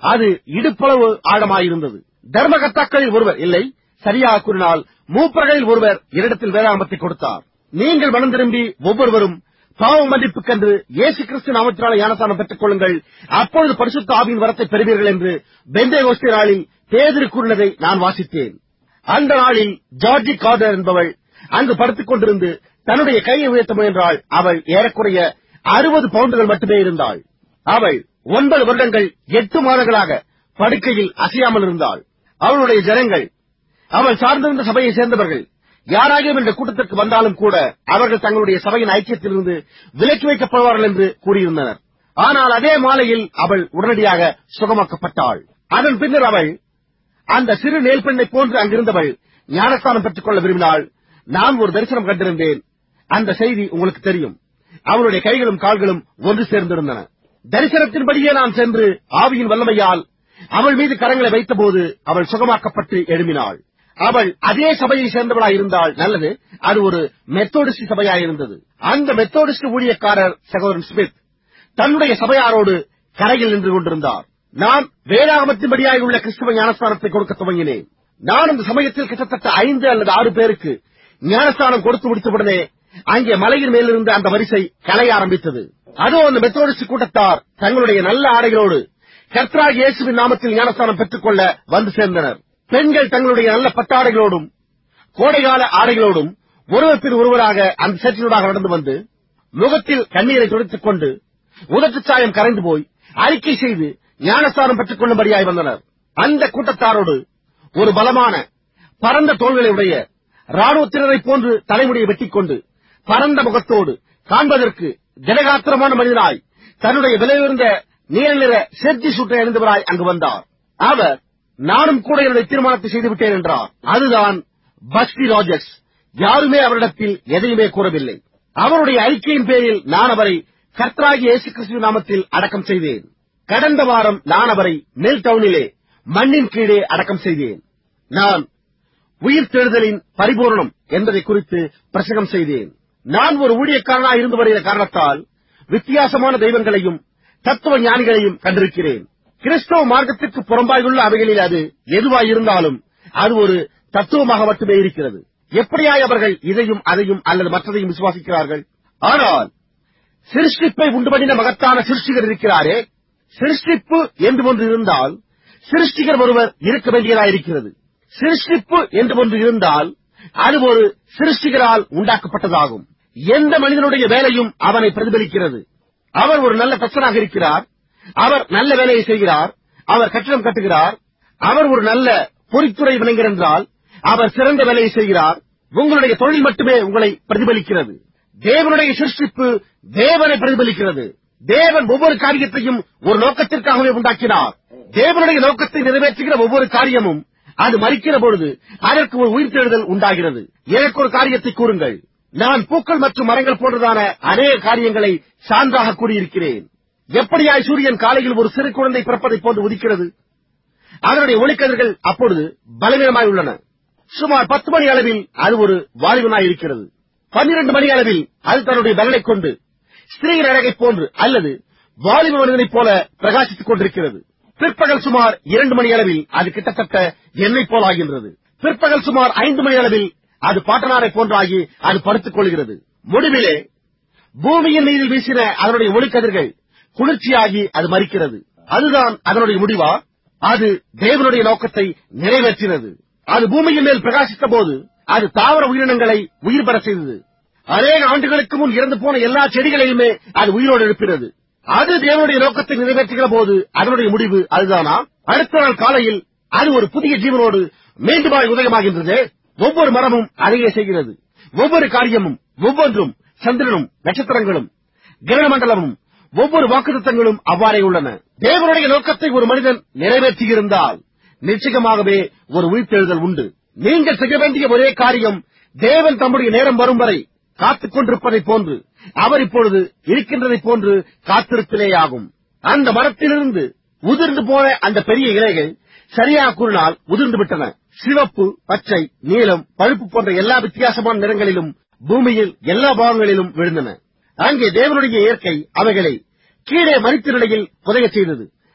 அது இடுப்பளவு ஆழமாயிருந்தது தர்மகர்த்தாக்களில் ஒருவர் இல்லை சரியாக கூறினால் மூப்பர்களில் ஒருவர் என்னிடத்தில் வேதாகமத்தை கொடுத்தார் நீங்கள் மனம் திரும்பி ஒவ்வொருவரும் பாவ மன்னிப்புக்கென்று இயேசு கிறிஸ்து நாமத்தினால ஞானஸ்தானம் பெற்றுக் கொள்ளுங்கள் அப்பொழுது பரிசுத்த ஆவியின் வரத்தை பெறுவீர்கள் என்று பெந்தே கோஸ்தே நாளில் பேதிரு கூறினதை நான் வாசித்தேன் அந்த நாளில் ஜார்ஜி கார்டர் என்பவள் அங்கு படுத்துக் கொண்டிருந்து தன்னுடைய கையை உயர்த்த முயன்றாள் அவள் ஏறக்குறைய அறுபது பவுண்டுகள் மட்டுமே இருந்தாள் அவள் ஒன்பது வருடங்கள் எட்டு மாதங்களாக படுக்கையில் அசையாமல் இருந்தாள் அவளுடைய ஜனங்கள் அவள் சார்ந்திருந்த சபையை சேர்ந்தவர்கள் யாராகியும் இந்த கூட்டத்திற்கு வந்தாலும் கூட அவர்கள் தங்களுடைய சபையின் ஐக்கியத்திலிருந்து விலக்கி வைக்கப்படுவார்கள் என்று கூறியிருந்தனர் ஆனால் அதே மாலையில் அவள் உடனடியாக சுகமாக்கப்பட்டாள் அதன் பின்னர் அவள் அந்த சிறு நேல் பெண்ணை போன்று அங்கிருந்தவள் ஞானஸ்தானம் பெற்றுக் கொள்ள விரும்பினாள் நான் ஒரு தரிசனம் கண்டிருந்தேன் அந்த செய்தி உங்களுக்கு தெரியும் அவளுடைய கைகளும் கால்களும் ஒன்று சேர்ந்திருந்தன தரிசனத்தின்படியே நான் சென்று ஆவியின் வல்லமையால் அவள் மீது கரங்களை வைத்தபோது அவள் சுகமாக்கப்பட்டு எழுப்பினாள் அவள் அதே சபையை சேர்ந்தவளாய் இருந்தால் நல்லது அது ஒரு மெத்தோடிஸ்ட் சபையாயிருந்தது அந்த மெத்தோடிஸ்ட் ஊழியக்காரர் சகோதரன் ஸ்மித் தன்னுடைய சபையாரோடு கரையில் நின்று கொண்டிருந்தார் நான் வேதாகமத்தின்படியாக உள்ள கிறிஸ்தவ ஞானஸ்தானத்தை கொடுக்க துவங்கினேன் நான் அந்த சமயத்தில் கிட்டத்தட்ட ஐந்து அல்லது ஆறு பேருக்கு ஞானஸ்தானம் கொடுத்து முடித்தவுடனே அங்கே மலையின் மேலிருந்து அந்த வரிசை கலைய ஆரம்பித்தது அதோ அந்த மெத்தோடிஸ்ட் கூட்டத்தார் தங்களுடைய நல்ல ஆடைகளோடு கர்த்தராக இயேசுவின் நாமத்தில் ஞானஸ்தானம் பெற்றுக்கொள்ள வந்து சேர்ந்தனர் பெண்கள் தங்களுடைய நல்ல பட்டாடைகளோடும் கோடைகால ஆடைகளோடும் ஒருவர் பின் ஒருவராக அந்த சேற்றினூடாக நடந்து வந்து முகத்தில் கண்ணீரை துடைத்துக் கொண்டு உதட்டுச் சாயம் கரைந்து போய் அறிக்கை செய்து ஞானஸ்தானம் பெற்றுக் கொள்ளும்படியாய் வந்தனர் அந்த கூட்டத்தாரோடு ஒரு பலமான பரந்த தோள்களை உடைய ராணுவத்தினரைப் போன்று தலைமுடியை வெட்டிக் கொண்டு பரந்த முகத்தோடு காண்பதற்கு ஜனகாத்திரமான மனிதனாய் தன்னுடைய விலையுயர்ந்த நீல நிற செர்ஜி சூட்டை அணிந்தவராய் அங்கு வந்தார் அவர் நானும் கூட என்னுடைய தீர்மானத்தை செய்துவிட்டேன் என்றார் அதுதான் பஸ்டி ராஜர்ஸ் யாருமே அவரிடத்தில் எதையுமே கூறவில்லை அவருடைய அறிக்கையின் பேரில் நான் அவரை கர்த்தராகிய இயேசு கிறிஸ்துவ நாமத்தில் அடக்கம் செய்தேன் கடந்த வாரம் நான் அவரை மெல் டவுனிலே மண்ணின் கீழே அடக்கம் செய்தேன் நான் உயிர் தேடுதலின் பரிபூரணம் என்பதை குறித்து பிரசங்கம் செய்தேன் நான் ஒரு ஊழியக்காரனாக இருந்து வருகிற காரணத்தால் வித்தியாசமான தெய்வங்களையும் தத்துவ ஞானிகளையும் கண்டிருக்கிறேன் கிறிஸ்தவ மார்க்கத்திற்கு புறம்பாயுள்ள அவைகளில் அது எதுவாய் இருந்தாலும் அது ஒரு தத்துவமாக மட்டுமே இருக்கிறது எப்படியாய் அவர்கள் இதையும் அதையும் அல்லது மற்றதையும் விசுவாசிக்கிறார்கள் ஆனால் சிருஷ்டிப்பை உண்டுபடின மகத்தான சிருஷ்டிகர் இருக்கிறாரே சிருஷ்டிப்பு என்று ஒன்று இருந்தால் சிருஷ்டிகர் ஒருவர் இருக்க வேண்டியதாயிருக்கிறது சிருஷ்டிப்பு என்று ஒன்று இருந்தால் அது ஒரு சிருஷ்டிகரால் உண்டாக்கப்பட்டதாகும் எந்த மனிதனுடைய வேலையும் அவனை பிரதிபலிக்கிறது அவர் ஒரு நல்ல தச்சனாக இருக்கிறார் அவர் நல்ல வேலையை செய்கிறார் அவர் கட்டிடம் கட்டுகிறார் அவர் ஒரு நல்ல பொறித்துறை விளைஞர் என்றால் அவர் சிறந்த வேலையை செய்கிறார் உங்களுடைய தொழில் மட்டுமே உங்களை பிரதிபலிக்கிறது தேவனுடைய சிருஷ்டிப்பு தேவனை பிரதிபலிக்கிறது தேவன் ஒவ்வொரு காரியத்தையும் ஒரு நோக்கத்திற்காகவே உண்டாக்கினார் தேவனுடைய நோக்கத்தை நிறைவேற்றுகிற ஒவ்வொரு காரியமும் அது மறிக்கிற பொழுது அதற்கு ஒரு உயிர்த்தெழுதல் உண்டாகிறது எனக்கு ஒரு காரியத்தை கூறுங்கள் நான் பூக்கள் மற்றும் மரங்கள் போன்றதான அநேக காரியங்களை சான்றாக கூறியிருக்கிறேன் எப்படியாய் சூரியன் காலையில் ஒரு சிறு குழந்தை பிறப்பதைப் போன்று உதிக்கிறது அதனுடைய ஒளிக்கதிர்கள் அப்பொழுது பலவீனமாய் உள்ளன சுமார் பத்து மணி அளவில் அது ஒரு வாலிபனாய் இருக்கிறது பன்னிரண்டு மணி அளவில் அது தன்னுடைய பலனைக் கொண்டு ஸ்திரீயின் அழகைப் போன்று அல்லது வாலிப மனிதனைப் போல பிரகாசித்துக் கொண்டிருக்கிறது பிற்பகல் சுமார் இரண்டு மணி அளவில் அது கிட்டத்தட்ட எண்ணெய் போல் ஆகின்றது பிற்பகல் சுமார் ஐந்து மணி அளவில் அது பாட்டனாரை போன்றாகி அது படுத்துக் கொள்கிறது முடிவிலே பூமியின் மீது வீசின அதனுடைய ஒளிக்கதிர்கள் குளிர்ச்சியாகி அது மறிக்கிறது அதுதான் அதனுடைய முடிவா அது தேவனுடைய நோக்கத்தை நிறைவேற்றினது அது பூமியின் மேல் பிரகாசித்த போது அது தாவர உயிரினங்களை உயிர் பெற செய்தது அநேக ஆண்டுகளுக்கு முன் இறந்து போன எல்லா செடிகளையுமே அது உயிரோடு எழுப்பினது அது தேவனுடைய நோக்கத்தை நிறைவேற்றுகிற போது அதனுடைய முடிவு அதுதானா அடுத்த நாள் காலையில் அது ஒரு புதிய ஜீவனோடு மீண்டுமாய் உதயமாகின்றது ஒவ்வொரு மரமும் அதையே செய்கிறது ஒவ்வொரு காரியமும் ஒவ்வொன்றும் சந்திரனும் நட்சத்திரங்களும் கிரணமண்டலமும் ஒவ்வொரு வாக்குத்தங்களும் அவ்வாறே உள்ளன தேவனுடைய நோக்கத்தை ஒரு மனிதன் நிறைவேற்றியிருந்தால் நிச்சயமாகவே ஒரு உயிர்த்தெழுதல் உண்டு நீங்கள் செய்ய வேண்டிய ஒரே காரியம் தேவன் தம்முடைய நேரம் வரும் வரை காத்துக் கொண்டிருப்பதைப் போன்று அவர் இப்பொழுது இருக்கின்றதைப் போன்று காத்திருப்பிலேயாகும் அந்த மரத்திலிருந்து உதிர்ந்து போன அந்த பெரிய இலைகள் சரியாக கூறினால் உதிர்ந்து விட்டன சிவப்பு பச்சை நீலம் பழுப்பு போன்ற எல்லா வித்தியாசமான நிறங்களிலும் பூமியில் எல்லா பாகங்களிலும் விழுந்தன அங்கே தேவனுடைய இயற்கை அவைகளை கீழே மறித்த நிலையில் புதையச் செய்தது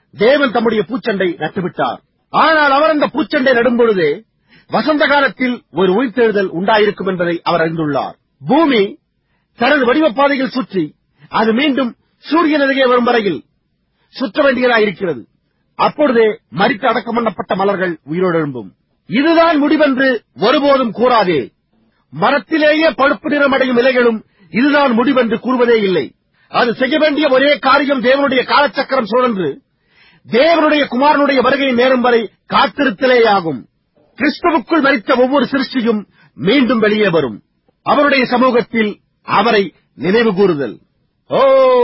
தேவன் தம்முடைய பூச்சண்டை நட்டுவிட்டார் ஆனால் அவர் அந்த பூச்சண்டை நடும் பொழுதே வசந்த காலத்தில் ஒரு உயிர்த்தெழுதல் உண்டாயிருக்கும் என்பதை அவர் அறிந்துள்ளார் பூமி தனது வடிவப்பாதையில் சுற்றி அது மீண்டும் சூரியன் அருகே வரும் வரையில் சுற்ற வேண்டியதாயிருக்கிறது அப்பொழுதே மறித்து அடக்கம் பண்ணப்பட்ட மலர்கள் உயிரோடு எழும்பும் இதுதான் முடிவென்று ஒருபோதும் கூறாதே மரத்திலேயே பழுப்பு நிறமடையும் இலைகளும் இதுதான் முடிவென்று கூறுவதே இல்லை அது செய்ய வேண்டிய ஒரே காரியம் தேவனுடைய காலச்சக்கரம் சுழன்று தேவனுடைய குமாரனுடைய வருகை நேரும் வரை காத்திருத்தலேயாகும் கிறிஸ்துவுக்குள் மறித்த ஒவ்வொரு சிருஷ்டியும் மீண்டும் வெளியே வரும் அவருடைய சமூகத்தில் அவரை நினைவு கூறுதல் ஓ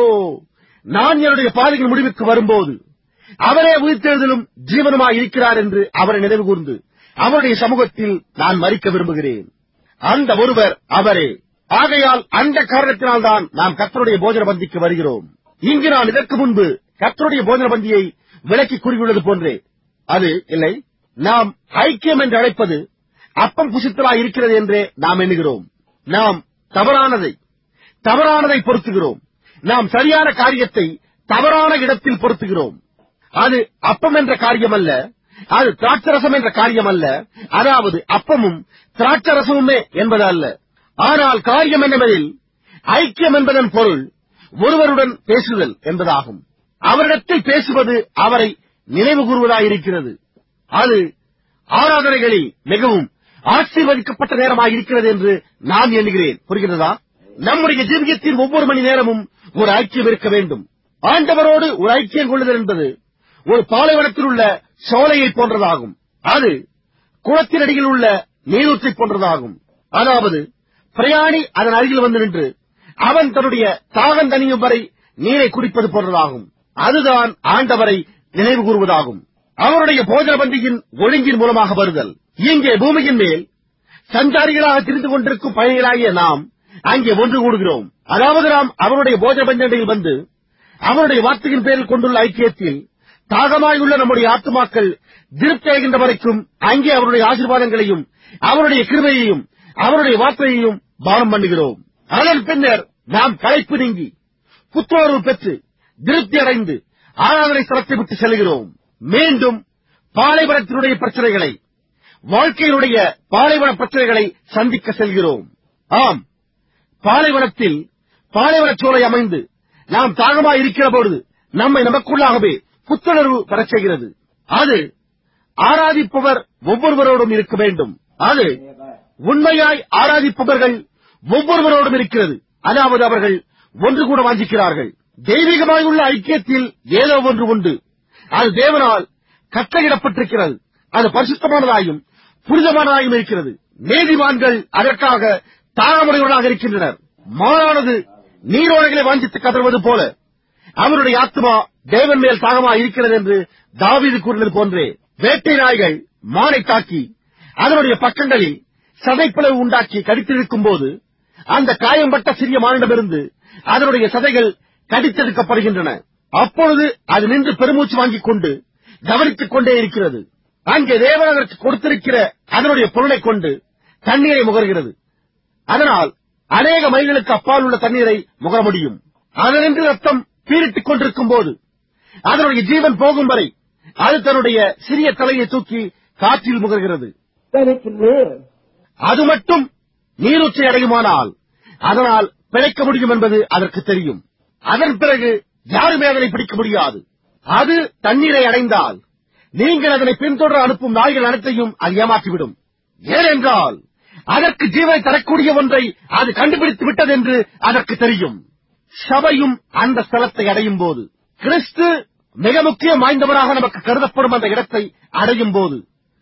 நான் என்னுடைய பாதையின் முடிவுக்கு வரும்போது அவரே உயிர்த்தெழுதலும் ஜீவனுமாய் இருக்கிறார் என்று அவரை நினைவு கூர்ந்து அவருடைய சமூகத்தில் நான் மறிக்க விரும்புகிறேன் அந்த ஒருவர் அவரே ஆகையால் அந்த காரணத்தினால்தான் நாம் கர்த்தருடைய போஜன பந்திக்கு வருகிறோம் இங்கு நான் இதற்கு முன்பு கர்த்தருடைய போஜன பந்தியை விலக்கி கூறியுள்ளது போன்றே அது இல்லை நாம் ஐக்கியம் என்று அழைப்பது அப்பம் புசித்தலாய் இருக்கிறது என்றே நாம் எண்ணுகிறோம் நாம் தவறானதை தவறானதை பொருத்துகிறோம் நாம் சரியான காரியத்தை தவறான இடத்தில் பொருத்துகிறோம் அது அப்பம் என்ற காரியம் அல்ல அது திராட்சரசம் என்ற காரியம் அல்ல அதாவது அப்பமும் திராட்சரசமுமே என்பது அல்ல ஆனால் காரியம் என்னவெனில் ஐக்கியம் என்பதன் பொருள் ஒருவருடன் பேசுதல் என்பதாகும் அவரிடத்தில் பேசுவது அவரை நினைவு கூறுவதாயிருக்கிறது அது ஆராதனைகளில் மிகவும் ஆசீர்வதிக்கப்பட்ட நேரமாக இருக்கிறது என்று நான் எண்ணுகிறேன் புரிகிறதா நம்முடைய ஜீவியத்தின் ஒவ்வொரு மணி நேரமும் ஒரு ஐக்கியம் இருக்க வேண்டும் ஆண்டவரோடு ஒரு ஐக்கியம் கொள்ளுதல் என்பது ஒரு பாலைவனத்தில் உள்ள சோலையை போன்றதாகும் அது குளத்தினடியில் உள்ள நீரூற்றை போன்றதாகும் அதாவது பிரயாணி அதன் அருகில் வந்து நின்று அவன் தன்னுடைய தாகம் தனியும் வரை நீரை குடிப்பது போன்றதாகும் அதுதான் ஆண்டவரை நினைவு கூறுவதாகும் அவருடைய போஜன பந்தியின் ஒழுங்கின் மூலமாக வருதல் இங்கே பூமியின் மேல் சஞ்சாரிகளாக திரிந்து கொண்டிருக்கும் பயணிகளாகிய நாம் அங்கே ஒன்று கூடுகிறோம் அதாவது நாம் அவருடைய போஜன பந்தனையில் வந்து அவருடைய வார்த்தையின் பேரில் கொண்டுள்ள ஐக்கியத்தில் தாகமாயுள்ள நம்முடைய ஆத்துமாக்கள் திருப்தியாகின்ற வரைக்கும் அங்கே அவருடைய ஆசீர்வாதங்களையும் அவருடைய கிருபையையும் அவருடைய வார்த்தையையும் பானம் பண்ணுகிறோம் அதன் பின்னர் நாம் களைப்பு நீங்கி புத்துணர்வு பெற்று திருப்தி அடைந்து ஆராதனை ஸ்தலத்தை விட்டு செல்கிறோம் மீண்டும் பாலைவனத்தினுடைய பிரச்சனைகளை வாழ்க்கையினுடைய பாலைவன பிரச்சனைகளை சந்திக்க செல்கிறோம் ஆம் பாலைவனத்தில் பாலைவனச் சோலை அமைந்து நாம் தாகமாய் இருக்கிற பொழுது நம்மை நமக்குள்ளாகவே புத்துணர்வு பெறச் செய்கிறது அது ஆராதிப்பவர் ஒவ்வொருவரோடும் இருக்க வேண்டும் அது உண்மையாய் ஆராதிப்பவர்கள் ஒவ்வொருவரோடும் இருக்கிறது அதாவது அவர்கள் ஒன்று கூட வாஞ்சிக்கிறார்கள் தெய்வீகமாய் உள்ள ஐக்கியத்தில் ஏதோ ஒன்று உண்டு அது தேவனால் கட்டளையிடப்பட்டிருக்கிறது அது பரிசுத்தமானதாயும் புனிதமானதாயும் இருக்கிறது நீதிமான்கள் அதற்காக தாகமுறையுடனாக இருக்கின்றனர் மாறானது நீரோடைகளை வாஞ்சித்து கதறுவது போல அவருடைய ஆத்மா தேவன் மேல் தாகமா இருக்கிறது என்று தாவீது கூறினது போன்றே வேட்டை நாய்கள் மானை தாக்கி அதனுடைய பக்கங்களில் சதைப்பிளவு உண்டாக்கி கடித்திருக்கும் போது அந்த காயம்பட்ட சிறிய மானிடமிருந்து அதனுடைய சதைகள் கடித்தெடுக்கப்படுகின்றன அப்பொழுது அது நின்று பெருமூச்சு வாங்கிக் கொண்டு கவனித்துக் கொண்டே இருக்கிறது அங்கே தேவன் அதற்கு கொடுத்திருக்கிற அதனுடைய பொருளைக் கொண்டு தண்ணீரை முகர்கிறது அதனால் அநேக மைல்களுக்கு அப்பால் உள்ள தண்ணீரை முகர முடியும் அதனின்று ரத்தம் பீரிட்டுக் கொண்டிருக்கும் போது அதனுடைய ஜீவன் போகும் வரை அது தன்னுடைய சிறிய தலையை தூக்கி காற்றில் முகர்கிறது that it can live. அது மட்டும் நீரூற்றை அடையுமானால் அதனால் பிழைக்க முடியும் என்பது அதற்கு தெரியும் அதன் பிறகு யாருமே அதனை பிடிக்க முடியாது அது தண்ணீரை அடைந்தால் நீங்கள் அதனை பின்தொடர அனுப்பும் நாய்கள் அனைத்தையும் அது ஏமாற்றிவிடும் ஏனென்றால் அதற்கு ஜீவனை தரக்கூடிய ஒன்றை அது கண்டுபிடித்து விட்டது என்று அதற்கு தெரியும் சபையும் அந்த ஸ்தலத்தை அடையும் போது கிறிஸ்து மிக முக்கியம் வாய்ந்தவராக நமக்கு கருதப்படும் அந்த இடத்தை அடையும் போது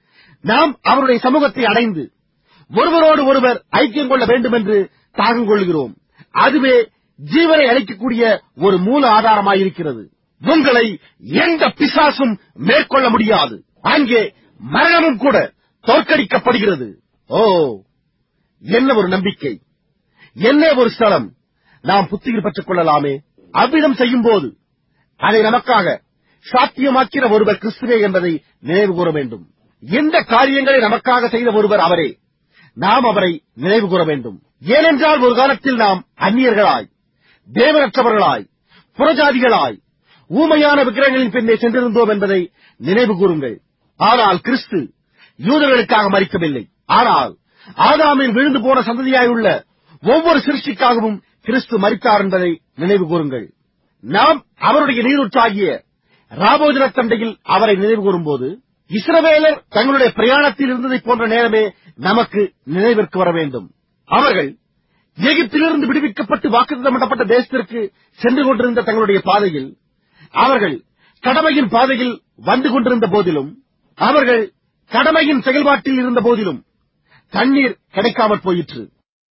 நாம் அவருடைய சமூகத்தை அடைந்து ஒருவரோடு ஒருவர் ஐக்கியம் கொள்ள வேண்டும் என்று தாகம் கொள்கிறோம் அதுவே ஜீவனை அளிக்கக்கூடிய ஒரு மூல ஆதாரமாயிருக்கிறது உங்களை எந்த பிசாசும் மேற்கொள்ள முடியாது அங்கே மரணமும் கூட தோற்கடிக்கப்படுகிறது ஓ என்ன ஒரு நம்பிக்கை என்ன ஒரு ஸ்தலம் நாம் புத்தியில் பெற்றுக் கொள்ளலாமே அவ்விதம் செய்யும் போது அதை நமக்காக சாத்தியமாக்கிற ஒருவர் கிறிஸ்துவே என்பதை நினைவு கூற வேண்டும் எந்த காரியங்களை நமக்காக செய்த ஒருவர் அவரே நாம் அவரை நினைவு கூற வேண்டும் ஏனென்றால் ஒரு காலத்தில் நாம் அந்நியர்களாய் தேவனற்றவர்களாய் புறஜாதிகளாய் ஊமையான விக்கிரகங்களின் பின்னே சென்றிருந்தோம் என்பதை நினைவு கூறுங்கள் ஆனால் கிறிஸ்து யூதர்களுக்காக மறிக்கவில்லை ஆனால் ஆதாமில் விழுந்து போன சந்ததியாயுள்ள ஒவ்வொரு சிருஷ்டிக்காகவும் கிறிஸ்து மறித்தார் என்பதை நினைவு கூறுங்கள் நாம் அவருடைய நீரூற்றாகிய ராபோஜன தண்டையில் அவரை நினைவு கூறும்போது இஸ்ரவேலர் தங்களுடைய பிரயாணத்தில் இருந்ததைப் போன்ற நேரமே நமக்கு நினைவிற்கு வர வேண்டும் அவர்கள் எகிப்திலிருந்து விடுவிக்கப்பட்டு வாக்குத்தமிடப்பட்ட தேசத்திற்கு சென்று கொண்டிருந்த தங்களுடைய பாதையில் அவர்கள் கடமையின் பாதையில் வந்து கொண்டிருந்த போதிலும் அவர்கள் கடமையின் செயல்பாட்டில் இருந்த போதிலும் தண்ணீர் கிடைக்காமற் போயிற்று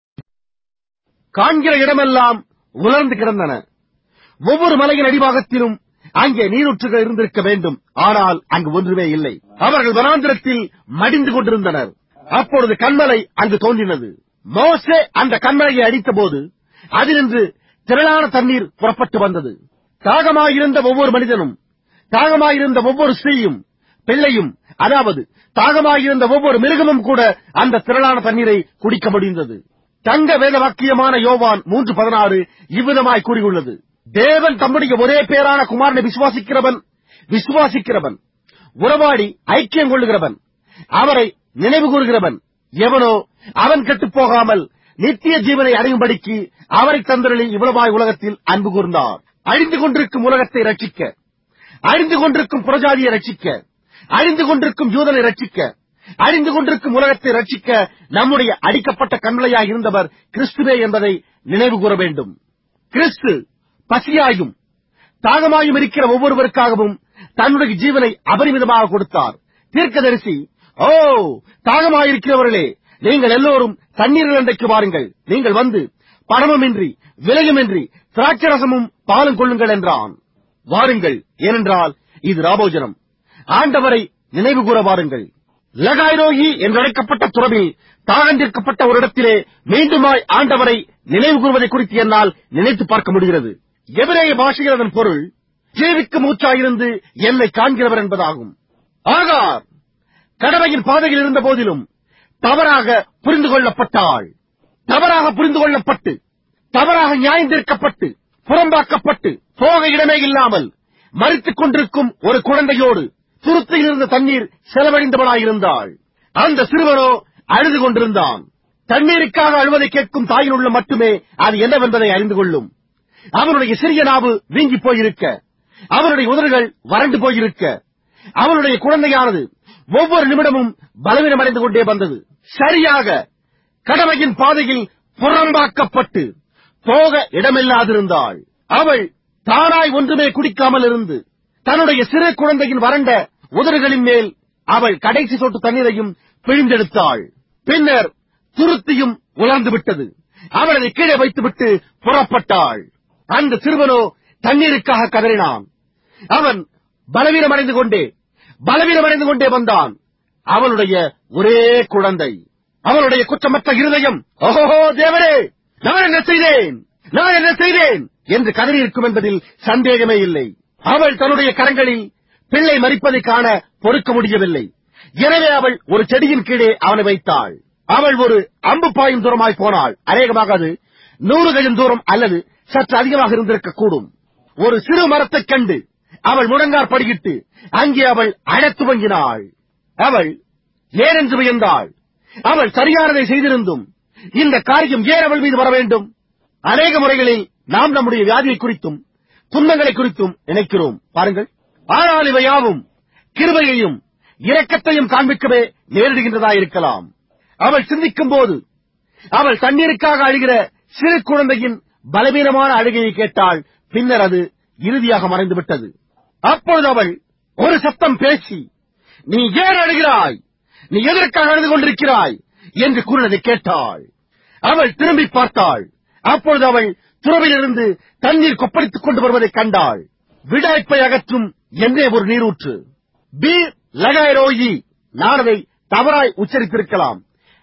காண்கிற இடமெல்லாம் உலர்ந்து கிடந்தன ஒவ்வொரு மலையின் அடிவாகத்திலும் அங்கே நீரூற்றுகள் இருந்திருக்க வேண்டும் ஆனால் அங்கு ஒன்றுமே இல்லை அவர்கள் வனாந்திரத்தில் மடிந்து கொண்டிருந்தனர் அப்பொழுது கண்மலை அங்கு தோன்றினது மோசே அந்த கண்மலையை அடித்தபோது அதிலிருந்து திரளான தண்ணீர் புறப்பட்டு வந்தது தாகமாயிருந்த ஒவ்வொரு மனிதனும் தாகமாயிருந்த ஒவ்வொரு ஸ்திரீயும் பிள்ளையும் அதாவது தாகமாயிருந்த ஒவ்வொரு மிருகமும் கூட அந்த திரளான தண்ணீரை குடிக்க முடிந்தது தங்க வேத வாக்கியமான யோவான் மூன்று பதினாறு இவ்விதமாய் கூறியுள்ளது தேவன் தம்முடைய ஒரே பேரான குமாரனை விசுவாசிக்கிறவன் விசுவாசிக்கிறவன் உறவாடி ஐக்கியம் கொள்ளுகிறவன் அவரை நினைவு கூறுகிறவன் எவனோ அவன் கெட்டுப் போகாமல் நித்திய ஜீவனை அடையும்படிக்கு அவரை தந்தரளி இவ்வளவாய் உலகத்தில் அன்பு கூர்ந்தார் அழிந்து கொண்டிருக்கும் உலகத்தை ரட்சிக்க அழிந்து கொண்டிருக்கும் புறஜாதியை ரட்சிக்க அழிந்து கொண்டிருக்கும் யூதனை ரட்சிக்க அழிந்து கொண்டிருக்கும் உலகத்தை ரட்சிக்க நம்முடைய அடிக்கப்பட்ட கண்மலையாய் இருந்தவர் கிறிஸ்துவே என்பதை நினைவு கூற வேண்டும் கிறிஸ்து பசியாயும் தாகமாயும் இருக்கிற ஒவ்வொருவருக்காகவும் தன்னுடைய ஜீவனை அபரிமிதமாக கொடுத்தார் தீர்க்கதரிசி ஓ தாகமாயிருக்கிறவர்களே நீங்கள் எல்லோரும் தண்ணீர் அண்டைக்கு வாருங்கள் நீங்கள் வந்து பணமுமின்றி விலையுமின்றி திராட்சரசமும் பாலும் கொள்ளுங்கள் என்றான் வாருங்கள் ஏனென்றால் இது ராபோஜனம் ஆண்டவரை நினைவு கூற வாருங்கள் லகாய்ரோயி என்றழைக்கப்பட்ட துறவில் தாகந்திருக்கப்பட்ட ஒரு இடத்திலே மீண்டுமாய் ஆண்டவரை நினைவு கூறுவதை குறித்து என்னால் நினைத்து பார்க்க முடிகிறது எபிரேய பாஷையில் அதன் பொருள் ஜீவிக்கு மூச்சாயிருந்து என்னை காண்கிறவர் என்பதாகும் ஆகார் கடமையின் பாதையில் இருந்த போதிலும் தவறாக புரிந்து கொள்ளப்பட்டாள் தவறாக புரிந்து கொள்ளப்பட்டு தவறாக நியாயந்திருக்கப்பட்டு புறம்பாக்கப்பட்டு போக இடமே இல்லாமல் மறித்துக் கொண்டிருக்கும் ஒரு குழந்தையோடு துருத்தில் இருந்த தண்ணீர் செலவழிந்தவனாயிருந்தாள் அந்த சிறுவனோ அழுது கொண்டிருந்தான் தண்ணீருக்காக அழுவதை கேட்கும் தாயின் உள்ள மட்டுமே அது என்னவென்பதை அறிந்து கொள்ளும் அவனுடைய சிறிய நாவு வீங்கி போயிருக்க அவனுடைய உதடுகள் வறண்டு போயிருக்க அவனுடைய குழந்தையானது ஒவ்வொரு நிமிடமும் பலவீனமடைந்து கொண்டே வந்தது சரியாக கடமையின் பாதையில் புறம்பாக்கப்பட்டு போக இடமில்லாதிருந்தாள் அவள் தானாய் ஒன்றுமே குடிக்காமல் இருந்து தன்னுடைய சிறு குழந்தையின் வறண்ட உதடுகளின் மேல் அவள் கடைசி சொட்டு தண்ணீரையும் பிழிந்தெடுத்தாள் பின்னர் துருத்தியும் உலர்ந்து விட்டது அவள் அதை கீழே வைத்துவிட்டு புறப்பட்டாள் அந்த சிறுவனோ தண்ணீருக்காக கதறினான் அவன் பலவீனமடைந்து கொண்டே பலவீனமடைந்து கொண்டே வந்தான் அவனுடைய ஒரே குழந்தை அவனுடைய குற்றமற்ற இருதயம் ஓஹோ தேவனே நான் என்ன செய்தேன் நான் என்ன செய்தேன் என்று கதறியிருக்கும் என்பதில் சந்தேகமே இல்லை அவள் தன்னுடைய கரங்களில் பிள்ளை மறிப்பதை காண பொறுக்க முடியவில்லை எனவே அவள் ஒரு செடியின் கீழே அவனை வைத்தாள் அவள் ஒரு அம்பு பாயும் தூரமாய் போனாள் அநேகமாக அது நூறு கஜம் தூரம் அல்லது சற்று அதிகமாக இருந்திருக்க கூடும் ஒரு சிறு மரத்தைக் கண்டு அவள் முழங்கார் படியிட்டு அங்கே அவள் அழத் துவங்கினாள் அவள் ஏனென்று வியந்தாள் அவள் சரியானதை செய்திருந்தும் இந்த காரியம் ஏன் அவள் மீது வர வேண்டும் அநேக முறைகளில் நாம் நம்முடைய வியாதியை குறித்தும் துன்பங்களை குறித்தும் நினைக்கிறோம் பாருங்கள் ஆனால் இவையாவும் கிருபையையும் இரக்கத்தையும் காண்பிக்கவே நேரிடுகின்றதா இருக்கலாம் அவள் சிந்திக்கும் போது அவள் தண்ணீருக்காக அழுகிற சிறு குழந்தையின் பலவீனமான அழுகையை கேட்டாள் பின்னர் அது இறுதியாக மறைந்து விட்டது அப்பொழுது அவள் ஒரு சத்தம் பேசி நீ ஏன் அழுகிறாய் நீ எதற்காக அழுது கொண்டிருக்கிறாய் என்று கூறினதை கேட்டாள் அவள் திரும்பி பார்த்தாள் அப்பொழுது அவள் துறவிலிருந்து தண்ணீர் கொப்பளித்துக் கொண்டு வருவதைக் கண்டாள் விடாய்ப்பை அகற்றும் என்னே ஒரு நீரூற்று பீர் லகாய் ரோயி நான் அதை தவறாய் உச்சரித்திருக்கலாம்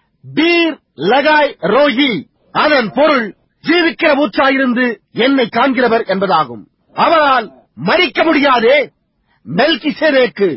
பீர் லகாய் ரோயி அதன் பொருள் ஜீவிக்கிற மூச்சாயிருந்து என்னை காண்கிறவர் என்பதாகும் அவரால் மறிக்க முடியாதே மெல்கி சேரேக்கு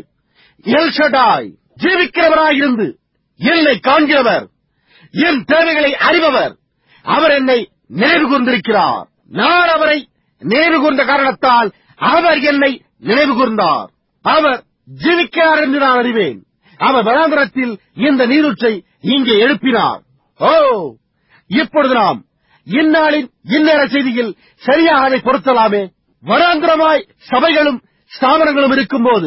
எல்ஷடாய் ஜீவிக்கிறவராயிருந்து என்னை காண்கிறவர் என் தேவைகளை அறிபவர் அவர் என்னை நினைவு கூர்ந்திருக்கிறார் நான் அவரை நினைவு கூர்ந்த காரணத்தால் அவர் என்னை நினைவு கூர்ந்தார் அவர் ஜீவிக்கிறார் என்று நான் அறிவேன் அவர் வனாந்தரத்தில் இந்த நீரூற்றை இங்கே எழுப்பினார் ஓ இப்பொழுது நாம் இந்நாளின் இந்நேர செய்தியில் சரியாக அதை பொருத்தலாமே வனாந்திரமாய் சபைகளும் ஸ்தாபனங்களும் இருக்கும்போது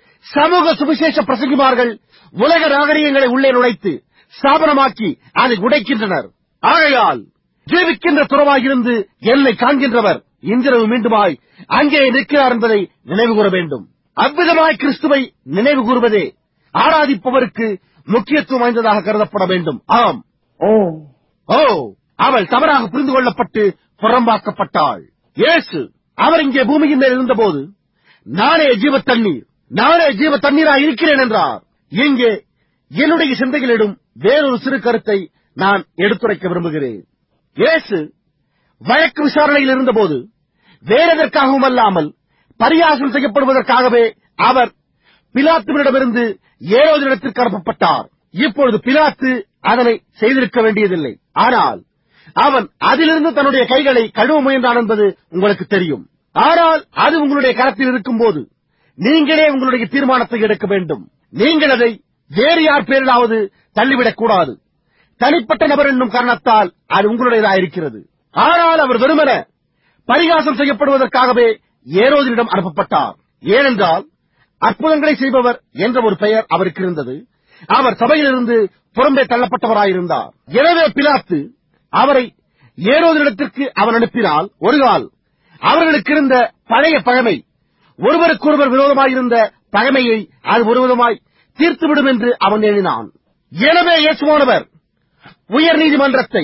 சமூக சுவிசேஷ பிரசங்கிமார்கள் உலக நாகரிகங்களை உள்ளே நுழைத்து ஸ்தாபனமாக்கி அதை உடைக்கின்றனர் ஆகையால் ஜீவிக்கின்ற துறவாயிருந்து என்னை காண்கின்றவர் இன்றிரவு மீண்டுமாய் அங்கே நிற்கிறார் என்பதை நினைவு கூற வேண்டும் அவ்விதமாய் கிறிஸ்துவை நினைவு கூறுவதே ஆராதிப்பவருக்கு முக்கியத்துவம் வாய்ந்ததாக கருதப்பட வேண்டும் ஆம் Oh, ஓ அவள் தவறாக புரிந்து கொள்ளப்பட்டு புறம்பாக்கப்பட்டாள் இயேசு அவர் இங்கே பூமியின் மேல் இருந்தபோது நானே ஜீவ தண்ணீர் நானே ஜீவ தண்ணீராய் இருக்கிறேன் என்றார் இங்கே என்னுடைய சிந்தைகளிடும் வேறொரு சிறு கருத்தை நான் எடுத்துரைக்க விரும்புகிறேன் இயேசு வழக்கு விசாரணையில் இருந்தபோது வேறெதற்காகவும் அல்லாமல் பரியாசம் செய்யப்படுவதற்காகவே அவர் பிலாத்துவிடமிருந்து ஏரோதிடத்திற்கு அனுப்பப்பட்டார் இப்பொழுது பிலாத்து அதனை செய்திருக்க வேண்டியதில்லை ஆனால் அவன் அதிலிருந்து தன்னுடைய கைகளை கழுவ முயன்றான் என்பது உங்களுக்கு தெரியும் ஆனால் அது உங்களுடைய கரத்தில் இருக்கும்போது நீங்களே உங்களுடைய தீர்மானத்தை எடுக்க வேண்டும் நீங்கள் அதை வேறு யார் பேரிலாவது தள்ளிவிடக் கூடாது தனிப்பட்ட நபர் என்னும் காரணத்தால் அது உங்களுடையதாயிருக்கிறது ஆனால் அவர் வெறுமன பரிகாசம் செய்யப்படுவதற்காகவே ஏரோதினிடம் அனுப்பப்பட்டார் ஏனென்றால் அற்புதங்களை செய்பவர் என்ற ஒரு பெயர் அவருக்கு இருந்தது அவர் சபையிலிருந்து புறம்பே தள்ளப்பட்டவராயிருந்தார் எனவே பிலாத்து அவரை ஏரோதினிடத்திற்கு அவன் அனுப்பினால் ஒரு கால் அவர்களுக்கு இருந்த பழைய பழமை ஒருவருக்கொருவர் விரோதமாயிருந்த பழமையை அது ஒருவிதமாய் தீர்த்துவிடும் என்று அவன் எண்ணினான் எனவே இயேசுவானவர் உயர் நீதிமன்றத்தை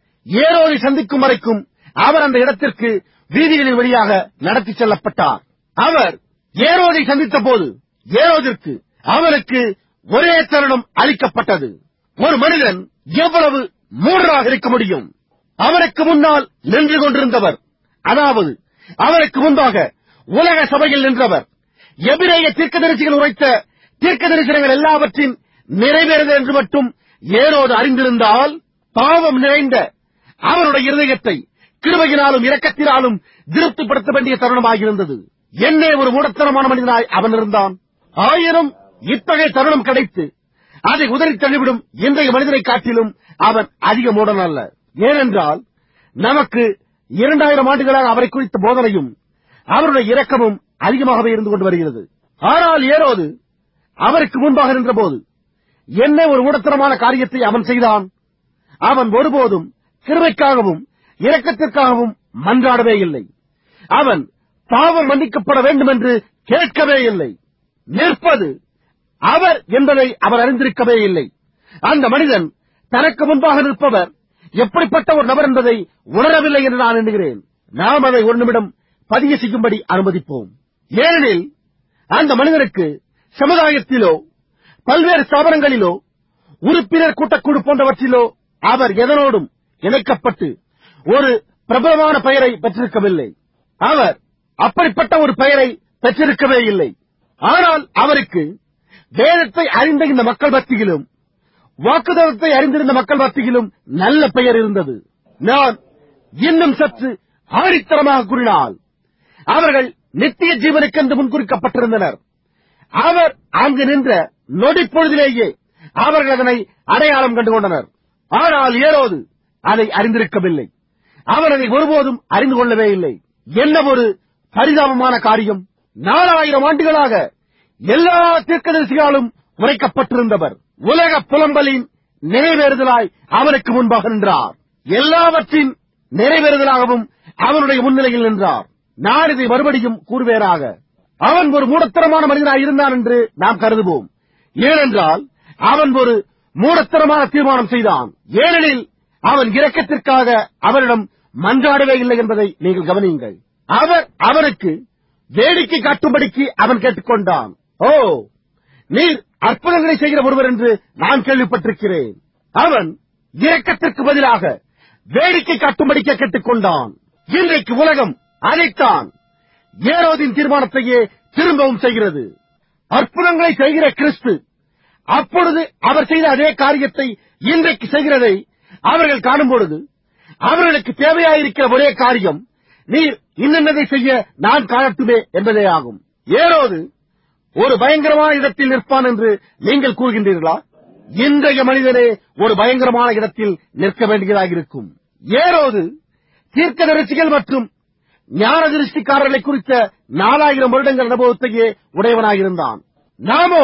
ஏரோதை சந்திக்கும் வரைக்கும் அவர் அந்த இடத்திற்கு வீதிகளின் வழியாக நடத்திச் செல்லப்பட்டார் அவர் ஏரோதை சந்தித்த போது ஏரோதிற்கு அவனுக்கு ஒரே தருணம் அளிக்கப்பட்டது ஒரு மனிதன் எவ்வளவு மூடராக இருக்க முடியும் அவருக்கு முன்னால் நின்று கொண்டிருந்தவர் அதாவது அவருக்கு முன்பாக உலக சபையில் நின்றவர் எபிரேய தீர்க்கதரிசிகள் உரைத்த தீர்க்க தரிசனங்கள் எல்லாவற்றின் நிறைவேறுதல் என்று மட்டும் ஏரோது அறிந்திருந்தால் பாவம் நிறைந்த அவருடைய இருதயத்தை கிருபையினாலும் இரக்கத்தினாலும் திருப்திப்படுத்த வேண்டிய தருணமாகியிருந்தது என்னே ஒரு மூடத்தனமான மனிதனாய் அவன் இருந்தான் ஆயிரம் இத்தகைய தருணம் கிடைத்து அதை உதறி தள்ளிவிடும் இன்றைய மனிதனை காட்டிலும் அவன் அதிக மூடன் அல்ல ஏனென்றால் நமக்கு இரண்டாயிரம் ஆண்டுகளாக அவரை குறித்த போதனையும் அவருடைய இரக்கமும் அதிகமாகவே இருந்து கொண்டு வருகிறது ஆனால் ஏரோது அவருக்கு முன்பாக நின்றபோது என்ன ஒரு ஊடத்தனமான காரியத்தை அவன் செய்தான் அவன் ஒருபோதும் கிருபைக்காகவும் இரக்கத்திற்காகவும் மன்றாடவே இல்லை அவன் பாவம் மன்னிக்கப்பட வேண்டும் என்று கேட்கவே இல்லை நிற்பது அவர் என்பதை அவர் அறிந்திருக்கவே இல்லை அந்த மனிதன் தனக்கு முன்பாக நிற்பவர் எப்படிப்பட்ட ஒரு நபர் என்பதை உணரவில்லை என்று நான் எண்ணுகிறேன் நாம் அதை ஒரு நிமிடம் பதிய செய்யும்படி அனுமதிப்போம் ஏனெனில் அந்த மனிதனுக்கு சமுதாயத்திலோ பல்வேறு ஸ்தாபனங்களிலோ உறுப்பினர் கூட்டக்குழு போன்றவற்றிலோ அவர் எதனோடும் இணைக்கப்பட்டு ஒரு பிரபலமான பெயரை பெற்றிருக்கவில்லை அவர் அப்படிப்பட்ட ஒரு பெயரை பெற்றிருக்கவே இல்லை ஆனால் அவருக்கு வேதத்தை அறிந்த இந்த மக்கள் மத்தியிலும் வாக்குதத்தை அறிந்திருந்த மக்கள் மத்தியிலும் நல்ல பெயர் இருந்தது நான் இன்னும் சற்று ஆணித்தரமாக கூறினால் அவர்கள் நித்திய ஜீவனுக்கென்று முன்குறிக்கப்பட்டிருந்தனர் அவர் அங்கு நின்ற நொடிப்பொழுதிலேயே அவர்கள் அதனை அடையாளம் கண்டு கொண்டனர் ஆனால் ஏரோது அதை அறிந்திருக்கவில்லை அவர் அதை ஒருபோதும் அறிந்து கொள்ளவே இல்லை என்ன ஒரு பரிதாபமான காரியம் நாலாயிரம் ஆண்டுகளாக எல்லா தீர்க்கதரிசிகளாலும் உரைக்கப்பட்டிருந்தவர் உலக புலம்பலின் நிறைவேறுதலாய் அவனுக்கு முன்பாக நின்றார் எல்லாவற்றின் நிறைவேறுதலாகவும் அவனுடைய முன்னிலையில் நின்றார் நான் இதை மறுபடியும் கூறுவேராக அவன் ஒரு மூடத்தனமான மனிதனாய் இருந்தான் என்று நாம் கருதுவோம் ஏனென்றால் அவன் ஒரு மூடத்தனமான தீர்மானம் செய்தான் ஏனெனில் அவன் இரக்கத்திற்காக அவரிடம் மன்றாடவே இல்லை என்பதை நீங்கள் கவனியுங்கள் அவர் அவனுக்கு வேடிக்கை காட்டும்படிக்கு அவன் கேட்டுக்கொண்டான் ஓ நீர் அற்புதங்களை செய்கிற ஒருவர் என்று நான் கேள்விப்பட்டிருக்கிறேன் அவன் இரக்கத்திற்கு பதிலாக வேடிக்கை காட்டும்படிக்க கேட்டுக்கொண்டான் இன்றைக்கு உலகம் அதைத்தான் ஏரோதின் தீர்மானத்தையே திரும்பவும் செய்கிறது அற்புதங்களை செய்கிற கிறிஸ்து அப்பொழுது அவர் செய்த அதே காரியத்தை இன்றைக்கு செய்கிறதை அவர்கள் காணும் பொழுது அவர்களுக்கு தேவையாயிருக்கிற ஒரே காரியம் நீர் இன்னதை செய்ய நான் காணட்டுமே என்பதே ஆகும் ஏரோது ஒரு பயங்கரமான இடத்தில் நிற்பான் என்று நீங்கள் கூறுகின்றீர்களா இன்றைய மனிதனே ஒரு பயங்கரமான இடத்தில் நிற்க வேண்டியதாக இருக்கும் ஏரோது தீர்க்கதரிசிகள் மற்றும் ஞான திருஷ்டிக்காரர்களை குறித்த நாலாயிரம் வருடங்கள் அனுபவத்தையே உடையவனாயிருந்தான் நாமோ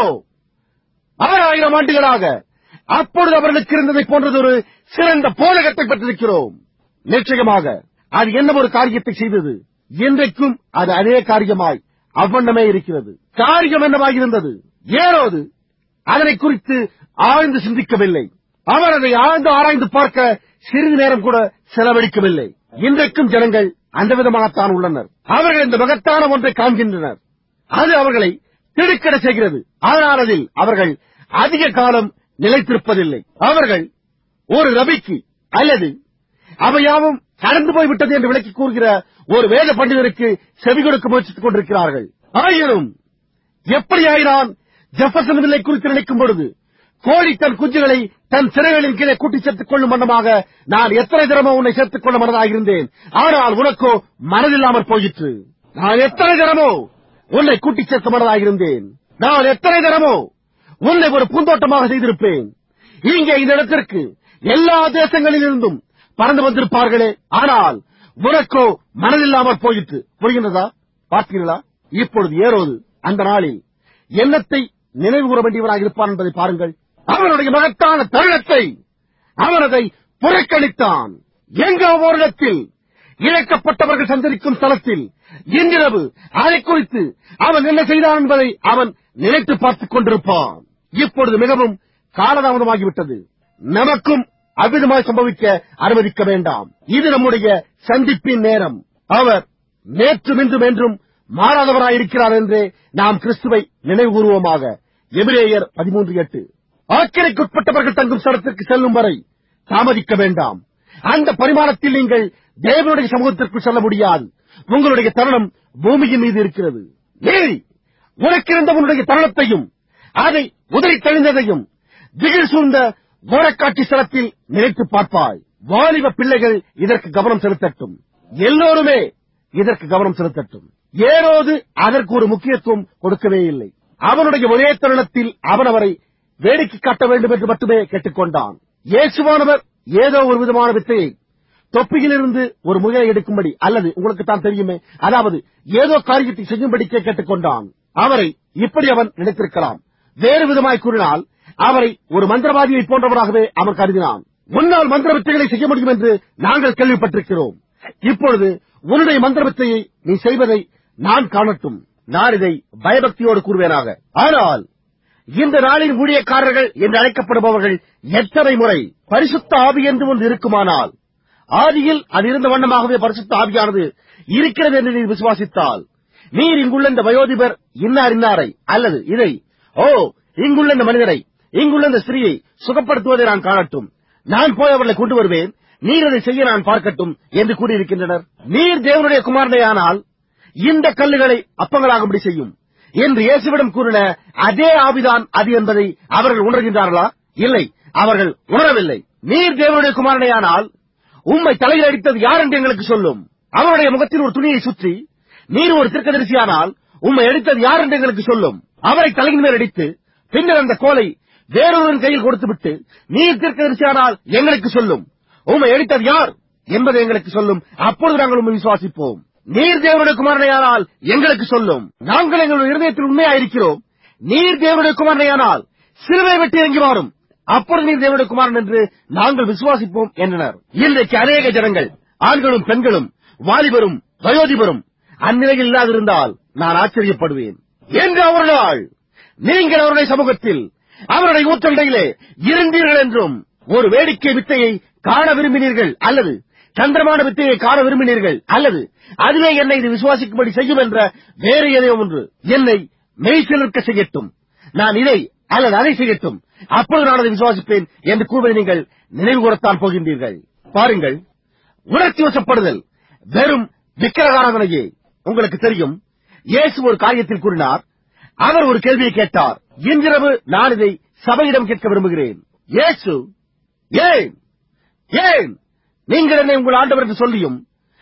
ஆறாயிரம் ஆண்டுகளாக அப்பொழுது அவர்களுக்கு இருந்ததை போன்றதொரு சிறந்த போதகத்தை பெற்றிருக்கிறோம் நிச்சயமாக அது என்ன ஒரு காரியத்தை செய்தது இன்றைக்கும் அது அதே காரியமாய் அவ்வண்ணமே இருக்கிறது காரியம் என்னவாக இருந்தது ஏரோது அதனை குறித்து ஆழ்ந்து சிந்திக்கவில்லை அவர் அதை ஆழ்ந்து ஆராய்ந்து பார்க்க சிறிது நேரம் கூட செலவழிக்கவில்லை இன்றைக்கும் ஜனங்கள் அந்த விதமாகத்தான் உள்ளனர் அவர்கள் இந்த மகத்தான ஒன்றை காண்கின்றனர் அது அவர்களை திடுக்கிட செய்கிறது ஆனால் அதில் அவர்கள் அதிக காலம் நிலைத்திருப்பதில்லை அவர்கள் ஒரு ரபிக்கு அல்லது அவையாவும் கடந்து போய்விட்டது என்று விளக்கி கூறுகிற ஒரு வேத பண்டிதருக்கு செவி கொடுக்க முயற்சித்துக் கொண்டிருக்கிறார்கள் ஆயினும் எப்படியாயினான் ஜெஃபர்சன் வில்லை குறித்து நினைக்கும் பொழுது கோழி தன் குஞ்சுகளை தன் சிறைகளின் கீழே கூட்டிச் சேர்த்துக் கொள்ளும் மன்னமாக நான் எத்தனை தினமோ உன்னை சேர்த்துக் கொள்ள மனதாக இருந்தேன் ஆனால் உனக்கோ மனதில்லாமற் போயிற்று நான் எத்தனை தினமோ உன்னை கூட்டிச் சேர்த்த மனதாக இருந்தேன் நான் எத்தனை தினமோ உன்னை ஒரு பூந்தோட்டமாக செய்திருப்பேன் இங்கே இந்த இடத்திற்கு எல்லா தேசங்களிலிருந்தும் பறந்து வந்திருப்பார்களே ஆனால் உனக்கோ மனதில்லாமற் போயிற்று புரிகின்றதா பார்த்தீர்களா இப்பொழுது ஏறோது அந்த நாளில் எண்ணத்தை நினைவு கூற வேண்டியவராக இருப்பான் என்பதை பாருங்கள் அவனுடைய மகத்தான தருணத்தை அவன் அதை புறக்கணித்தான் எங்கோ ஓரிடத்தில் இழக்கப்பட்டவர்கள் சஞ்சரிக்கும் ஸ்தலத்தில் இன்றிரவு அதை குறித்து அவன் என்ன செய்தான் என்பதை அவன் நினைத்து பார்த்துக் கொண்டிருப்பான் இப்பொழுது மிகவும் காலதாமதமாகிவிட்டது நமக்கும் அவ்விதமாய் சம்பவிக்க அனுமதிக்க வேண்டாம் இது நம்முடைய சந்திப்பின் நேரம் அவர் நேற்றும் இன்றும் என்றும் மாறாதவராயிருக்கிறார் என்றே நாம் கிறிஸ்துவை நினைவு கூறுவோமாக எபிரேயர் பதிமூன்று எட்டு ஆக்கிரைக்குட்பட்டவர்கள் தங்கும் ஸ்தலத்திற்கு செல்லும் வரை தாமதிக்க வேண்டாம் அந்த பரிமாணத்தில் நீங்கள் தேவனுடைய சமூகத்திற்குள் செல்ல முடியாது உங்களுடைய தருணம் பூமியின் மீது இருக்கிறது நீ உனக்கிருந்த உன்னுடைய தருணத்தையும் அதை உதறி தெளிந்ததையும் திகில் சூழ்ந்த கோரக்காட்சி ஸ்தலத்தில் நினைத்து பார்ப்பாய் வாலிப பிள்ளைகள் இதற்கு கவனம் செலுத்தட்டும் எல்லோருமே இதற்கு கவனம் செலுத்தட்டும் ஏரோது அதற்கு ஒரு முக்கியத்துவம் கொடுக்கவே இல்லை அவனுடைய ஒரே தருணத்தில் அவன் அவரை வேடிக்கை காட்ட வேண்டும் என்று மட்டுமே கேட்டுக்கொண்டான் இயேசுவானவர் ஏதோ ஒரு விதமான வித்தையை தொப்பியிலிருந்து ஒரு முகையை எடுக்கும்படி அல்லது உங்களுக்கு தான் தெரியுமே அதாவது ஏதோ காரியத்தை செய்யும்படிக்கே கேட்டுக்கொண்டான் அவரை இப்படி அவன் நினைத்திருக்கலாம் வேறு விதமாய் கூறினால் அவரை ஒரு மந்திரவாதியை போன்றவராகவே அவன் கருதினான் முன்னால் மந்திர வித்தைகளை செய்ய முடியும் என்று நாங்கள் கேள்விப்பட்டிருக்கிறோம் இப்பொழுது உன்னுடைய மந்திர வித்தையை நீ செய்வதை நான் காணட்டும் நான் இதை பயபக்தியோடு கூறுவேனாக ஆனால் இந்த நாளின் ஊழியக்காரர்கள் என்று அழைக்கப்படுபவர்கள் எத்தனை முறை பரிசுத்த ஆவி என்று ஒன்று இருக்குமானால் ஆதியில் அது இருந்த வண்ணமாகவே பரிசுத்த ஆவியானது இருக்கிறது என்று நீர் விசுவாசித்தால் நீர் இங்குள்ள இந்த வயோதிபர் இன்னார் இன்னாரை அல்லது இதை ஓ இங்குள்ள இந்த மனிதரை இங்குள்ள இந்த ஸ்திரீயை சுகப்படுத்துவதை நான் காணட்டும் நான் போய் அவர்களை கொண்டு வருவேன் நீர் அதை செய்ய நான் பார்க்கட்டும் என்று கூறியிருக்கின்றனர் நீர் தேவனுடைய குமாரனையானால் இந்த கல்லுகளை அப்பங்களாகும்படி செய்யும் என்று இயேசுவிடம் கூறின அதே ஆவிதான் அது என்பதை அவர்கள் உணர்கின்றார்களா இல்லை அவர்கள் உணரவில்லை நீர் தேவனுடைய குமாரனையானால் உம்மை தலையில் அடித்தது யார் என்று எங்களுக்கு சொல்லும் அவருடைய முகத்தில் ஒரு துணியை சுற்றி நீர் ஒரு திருக்கதரிசியானால் உம்மை அடித்தது யார் என்று எங்களுக்கு சொல்லும் அவரை தலையின் மேல் அடித்து பின்னர் அந்த கோலை வேறொருவரின் கையில் கொடுத்துவிட்டு நீர் தீர்க்கதரிசியானால் எங்களுக்கு சொல்லும் உம்மை அடித்தது யார் என்பதை எங்களுக்கு சொல்லும் அப்பொழுது நாங்கள் உண்மை விசுவாசிப்போம் நீர் தேவனுடைய குமாரனையானால் எங்களுக்கு சொல்லும் நாங்கள் எங்களுடைய இருதயத்தில் உண்மையாயிருக்கிறோம் நீர் தேவனுடைய குமாரனையானால் சிலுவை வெட்டி இறங்கி மாறும் அப்பொழுது நீர் தேவனுடைய குமாரன் என்று நாங்கள் விசுவாசிப்போம் என்றனர் இன்றைக்கு அநேக ஜனங்கள் ஆண்களும் பெண்களும் வாலிபரும் வயோதிபரும் அந்நிலையில் இல்லாதிருந்தால் நான் ஆச்சரியப்படுவேன் என்று ஒரு நாள் நீங்கள் அவருடைய சமூகத்தில் அவருடைய ஊற்றண்டையிலே இருந்தீர்கள் என்றும் ஒரு வேடிக்கை வித்தையை காண விரும்பினீர்கள் அல்லது சந்திரமான வித்தையை காண விரும்பினீர்கள் அல்லது அதிலே என்னை இது விசுவாசிக்கும்படி செய்யும் என்ற வேறு எதையோ ஒன்று என்னை மெய்சிலிருக்க செய்யட்டும் நான் இதை அல்லது அதை செய்யட்டும் அப்பொழுது நான் அதை விசுவாசிப்பேன் என்று கூறுவதை நீங்கள் நினைவு கூறத்தான் போகின்றீர்கள் பாருங்கள் உணர்ச்சி வசப்படுதல் வெறும் விக்கிரகாராதனையே உங்களுக்கு தெரியும் இயேசு ஒரு காரியத்தில் கூறினார் அவர் ஒரு கேள்வியை கேட்டார் இன்றிரவு நான் இதை சபையிடம் கேட்க விரும்புகிறேன் இயேசு ஏன் ஏன் நீங்கள் என்னை உங்கள் ஆண்டவர் என்று சொல்லியும்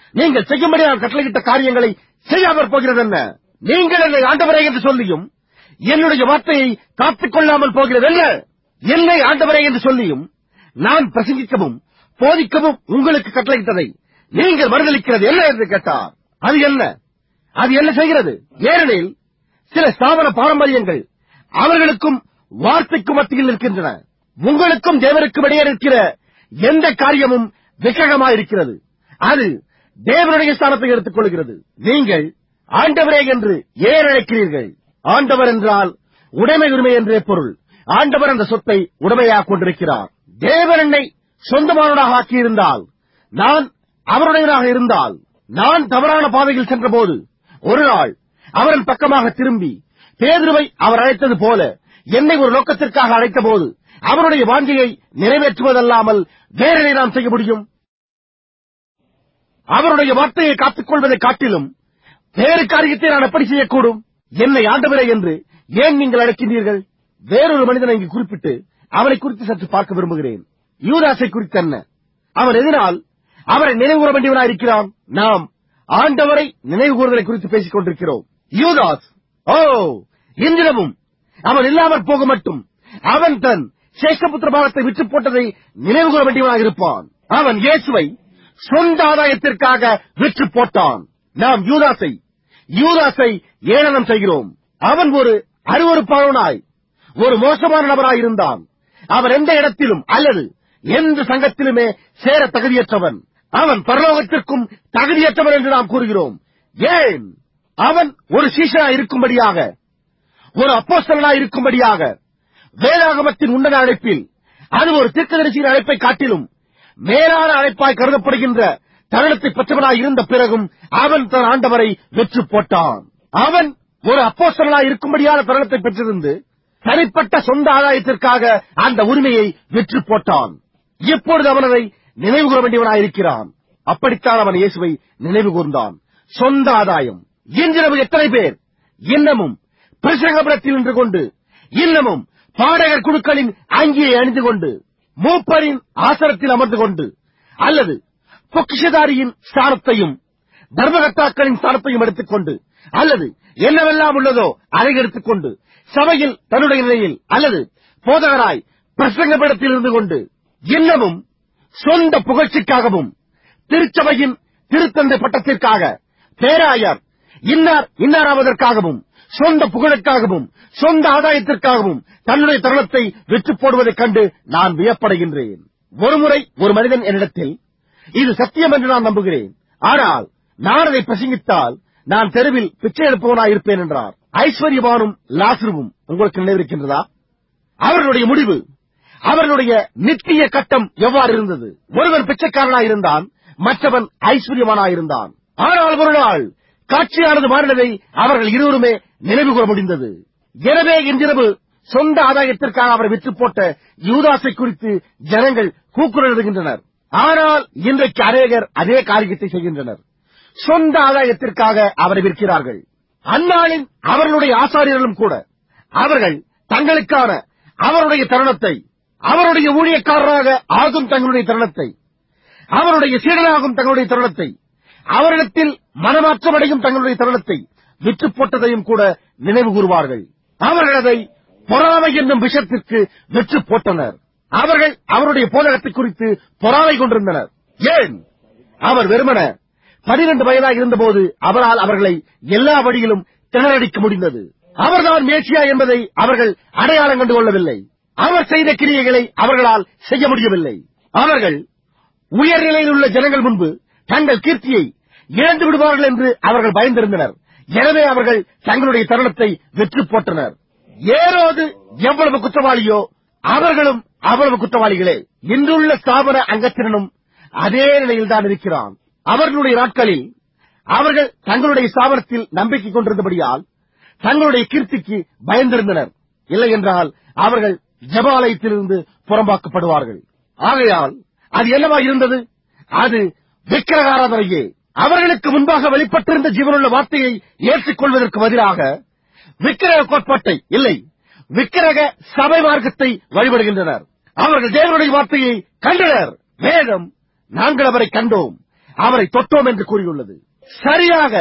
நீங்கள் செய்யும்படி நான் கட்டளையிட்ட காரியங்களை செய்யாமற் போகிறது என்ன நீங்கள் என்னை ஆண்டவரே என்று சொல்லியும் என்னுடைய வார்த்தையை காத்துக் கொள்ளாமல் போகிறது என்ன என்னை ஆண்டவரே என்று சொல்லியும் நான் பிரசங்கிக்கவும் போதிக்கவும் உங்களுக்கு கட்டளையிட்டதை நீங்கள் மறுதளிக்கிறது என்ன என்று கேட்டார் அது என்ன அது என்ன செய்கிறது ஏனெனில் சில ஸ்தாபன பாரம்பரியங்கள் அவர்களுக்கும் வார்த்தைக்கும் மத்தியில் இருக்கின்றன உங்களுக்கும் தேவனுக்கும் இடையே இருக்கிற எந்த காரியமும் விக்கிரகமாயிருக்கிறது அது தேவனுடைய ஸ்தானத்தை எடுத்துக் கொள்கிறது நீங்கள் ஆண்டவரே என்று ஏன் அழைக்கிறீர்கள் ஆண்டவர் என்றால் உடைமை உரிமை என்றே பொருள் ஆண்டவர் அந்த சொத்தை உடைமையாக கொண்டிருக்கிறார் தேவன் என்னை சொந்தமானவனாக ஆக்கியிருந்தால் நான் அவருடையவனாக இருந்தால் நான் தவறான பாதையில் சென்றபோது ஒரு நாள் அவரின் பக்கமாக திரும்பி பேதுருவை அவர் அழைத்தது போல என்னை ஒரு நோக்கத்திற்காக அழைத்த போது அவருடைய வாஞ்சையை நிறைவேற்றுவதல்லாமல் வேறனை நாம் செய்ய முடியும் அவருடைய வார்த்தையை காத்துக் கொள்வதை காட்டிலும் வேறு காரியத்தை நான் எப்படி செய்யக்கூடும் என்னை ஆண்டவரே என்று ஏன் நீங்கள் அழைக்கின்றீர்கள் வேறொரு மனிதனை இங்கு குறிப்பிட்டு அவனை குறித்து சற்று பார்க்க விரும்புகிறேன் யூதாசை குறித்து என்ன அவன் எதனால் அவரை நினைவு கூற வேண்டியவனாயிருக்கிறான் நாம் ஆண்டவரை நினைவு கூறுதலை குறித்து பேசிக் கொண்டிருக்கிறோம் யூதாஸ் ஓ இன்றிரவும் அவன் இல்லாமற் போக மட்டும் அவன் தன் சேஷ்டபுத்திர பாகத்தை விற்று போட்டதை நினைவு கூற வேண்டியவனாக இருப்பான் அவன் இயேசுவை சொந்த ஆதாயத்திற்காக விற்று போட்டான் நாம் யூதாசை யூதாசை ஏளனம் செய்கிறோம் அவன் ஒரு அருவறுப்பாளனாய் ஒரு மோசமான நபராய் இருந்தான் அவன் எந்த இடத்திலும் அல்லது எந்த சங்கத்திலுமே சேர தகுதியற்றவன் அவன் பரலோகத்திற்கும் தகுதியற்றவன் என்று நாம் கூறுகிறோம் ஏன் அவன் ஒரு சீஷனாய் இருக்கும்படியாக ஒரு அப்போஸ்தலனாய் இருக்கும்படியாக வேதாகமத்தின் உன்னத அழைப்பில் அது ஒரு தீர்க்கதரிசியின் அழைப்பை காட்டிலும் மேலான அழைப்பாய் கருதப்படுகின்ற தருணத்தை பெற்றவனாய் இருந்த பிறகும் அவன் தன் ஆண்டவரை வெற்று போட்டான் அவன் ஒரு அப்போஸ்தலனாய் இருக்கும்படியான தருணத்தை பெற்றிருந்து தனிப்பட்ட சொந்த ஆதாயத்திற்காக அந்த உரிமையை வெற்று போட்டான் இப்பொழுது அவன் அதை நினைவு கூற வேண்டியவனாயிருக்கிறான் அப்படித்தான் அவன் இயேசுவை நினைவு கூர்ந்தான் சொந்த ஆதாயம் இன்றிரவு எத்தனை பேர் இன்னமும் பிரசங்கபுரத்தில் நின்று கொண்டு இன்னமும் பாடகர் குழுக்களின் அங்கியை அணிந்து கொண்டு மூப்பரின் ஆசனத்தில் அமர்ந்து கொண்டு அல்லது பொக்கிஷதாரியின் ஸ்தானத்தையும் தர்மகர்த்தாக்களின் ஸ்தானத்தையும் எடுத்துக்கொண்டு அல்லது என்னவெல்லாம் உள்ளதோ அதை எடுத்துக்கொண்டு சபையில் தன்னுடைய நிலையில் அல்லது போதகராய் பிரசங்கப்படத்தில் இருந்து கொண்டு இன்னமும் சொந்த புகழ்ச்சிக்காகவும் திருச்சபையின் திருத்தந்தை பட்டத்திற்காக பேராயர் இன்னார் இன்னாராவதற்காகவும் சொந்த புகழுக்காகவும் சொந்த ஆதாயத்திற்காகவும் தன்னுடைய தருணத்தை விற்று போடுவதைக் கண்டு நான் வியப்படைகின்றேன் ஒருமுறை ஒரு மனிதன் என்னிடத்தில் இது சத்தியம் என்று நான் நம்புகிறேன் ஆனால் நான் அதை பிரசங்கித்தால் நான் தெருவில் பிச்சை எடுப்பவனாய் இருப்பேன் என்றார் ஐஸ்வர்யவானும் லாசருவும் உங்களுக்கு நினைவிருக்கின்றதா அவர்களுடைய முடிவு அவர்களுடைய நித்திய கட்டம் எவ்வாறு இருந்தது ஒருவன் பிச்சைக்காரனாய் இருந்தான் மற்றவன் ஐஸ்வர்யவானாயிருந்தான் ஆனால் ஒரு நாள் காட்சியானது மாறினதை அவர்கள் இருவருமே நினைவு கூற முடிந்தது எனவே இன்றிரவு சொந்த ஆதாயத்திற்காக அவரை விற்று போட்ட யூதாசை குறித்து ஜனங்கள் கூக்குரல் எழுதுகின்றனர் ஆனால் இன்றைக்கு அநேகர் அதே காரியத்தை செய்கின்றனர் சொந்த ஆதாயத்திற்காக அவரை விற்கிறார்கள் அந்நாளின் அவர்களுடைய ஆசாரியர்களும் கூட அவர்கள் தங்களுக்கான அவருடைய தருணத்தை அவருடைய ஊழியக்காரராக ஆகும் தங்களுடைய தருணத்தை அவருடைய சீடனாகும் தங்களுடைய தருணத்தை அவரிடத்தில் மனமாற்றமடையும் தங்களுடைய தருணத்தை விற்று போட்டதையும் கூட நினைவு கூறுவார்கள் அவர்கள் அதை பொறாமை என்னும் விஷத்திற்கு விற்று போட்டனர் அவர்கள் அவருடைய போதகத்தை குறித்து பொறாமை கொண்டிருந்தனர் ஏன் அவர் வெறுமன பனிரெண்டு வயதாக இருந்தபோது அவரால் அவர்களை எல்லா வழியிலும் திணறடிக்க முடிந்தது அவர்தான் மேசியா என்பதை அவர்கள் அடையாளம் கண்டு கொள்ளவில்லை அவர் செய்த கிரியைகளை அவர்களால் செய்ய முடியவில்லை அவர்கள் உயர்நிலையில் உள்ள ஜனங்கள் முன்பு தங்கள் கீர்த்தியை இழந்து விடுவார்கள் என்று அவர்கள் பயந்திருந்தனர் எனவே அவர்கள் தங்களுடைய தருணத்தை வெற்றி போட்டனர் ஏரோது எவ்வளவு குற்றவாளியோ அவர்களும் அவ்வளவு குற்றவாளிகளே இன்றுள்ள ஸ்தாபன அங்கத்தினனும் அதே நிலையில் தான் இருக்கிறான் அவர்களுடைய நாட்களில் அவர்கள் தங்களுடைய ஸ்தாபனத்தில் நம்பிக்கை கொண்டிருந்தபடியால் தங்களுடைய கீர்த்திக்கு பயந்திருந்தனர் இல்லை என்றால் அவர்கள் ஜபாலயத்திலிருந்து புறம்பாக்கப்படுவார்கள் ஆகையால் அது என்னவா இருந்தது அது விக்கிரகாராதனையே அவர்களுக்கு முன்பாக வெளிப்பட்டிருந்த ஜீவனுள்ள வார்த்தையை ஏற்றுக்கொள்வதற்கு பதிலாக விக்கிரக கோட்பாட்டை இல்லை விக்கிரக சபை மார்க்கத்தை வழிபடுகின்றனர் அவர்கள் தேவனுடைய வார்த்தையை கண்டனர் வேதம் நாங்கள் அவரை கண்டோம் அவரை தொட்டோம் என்று கூறியுள்ளது சரியாக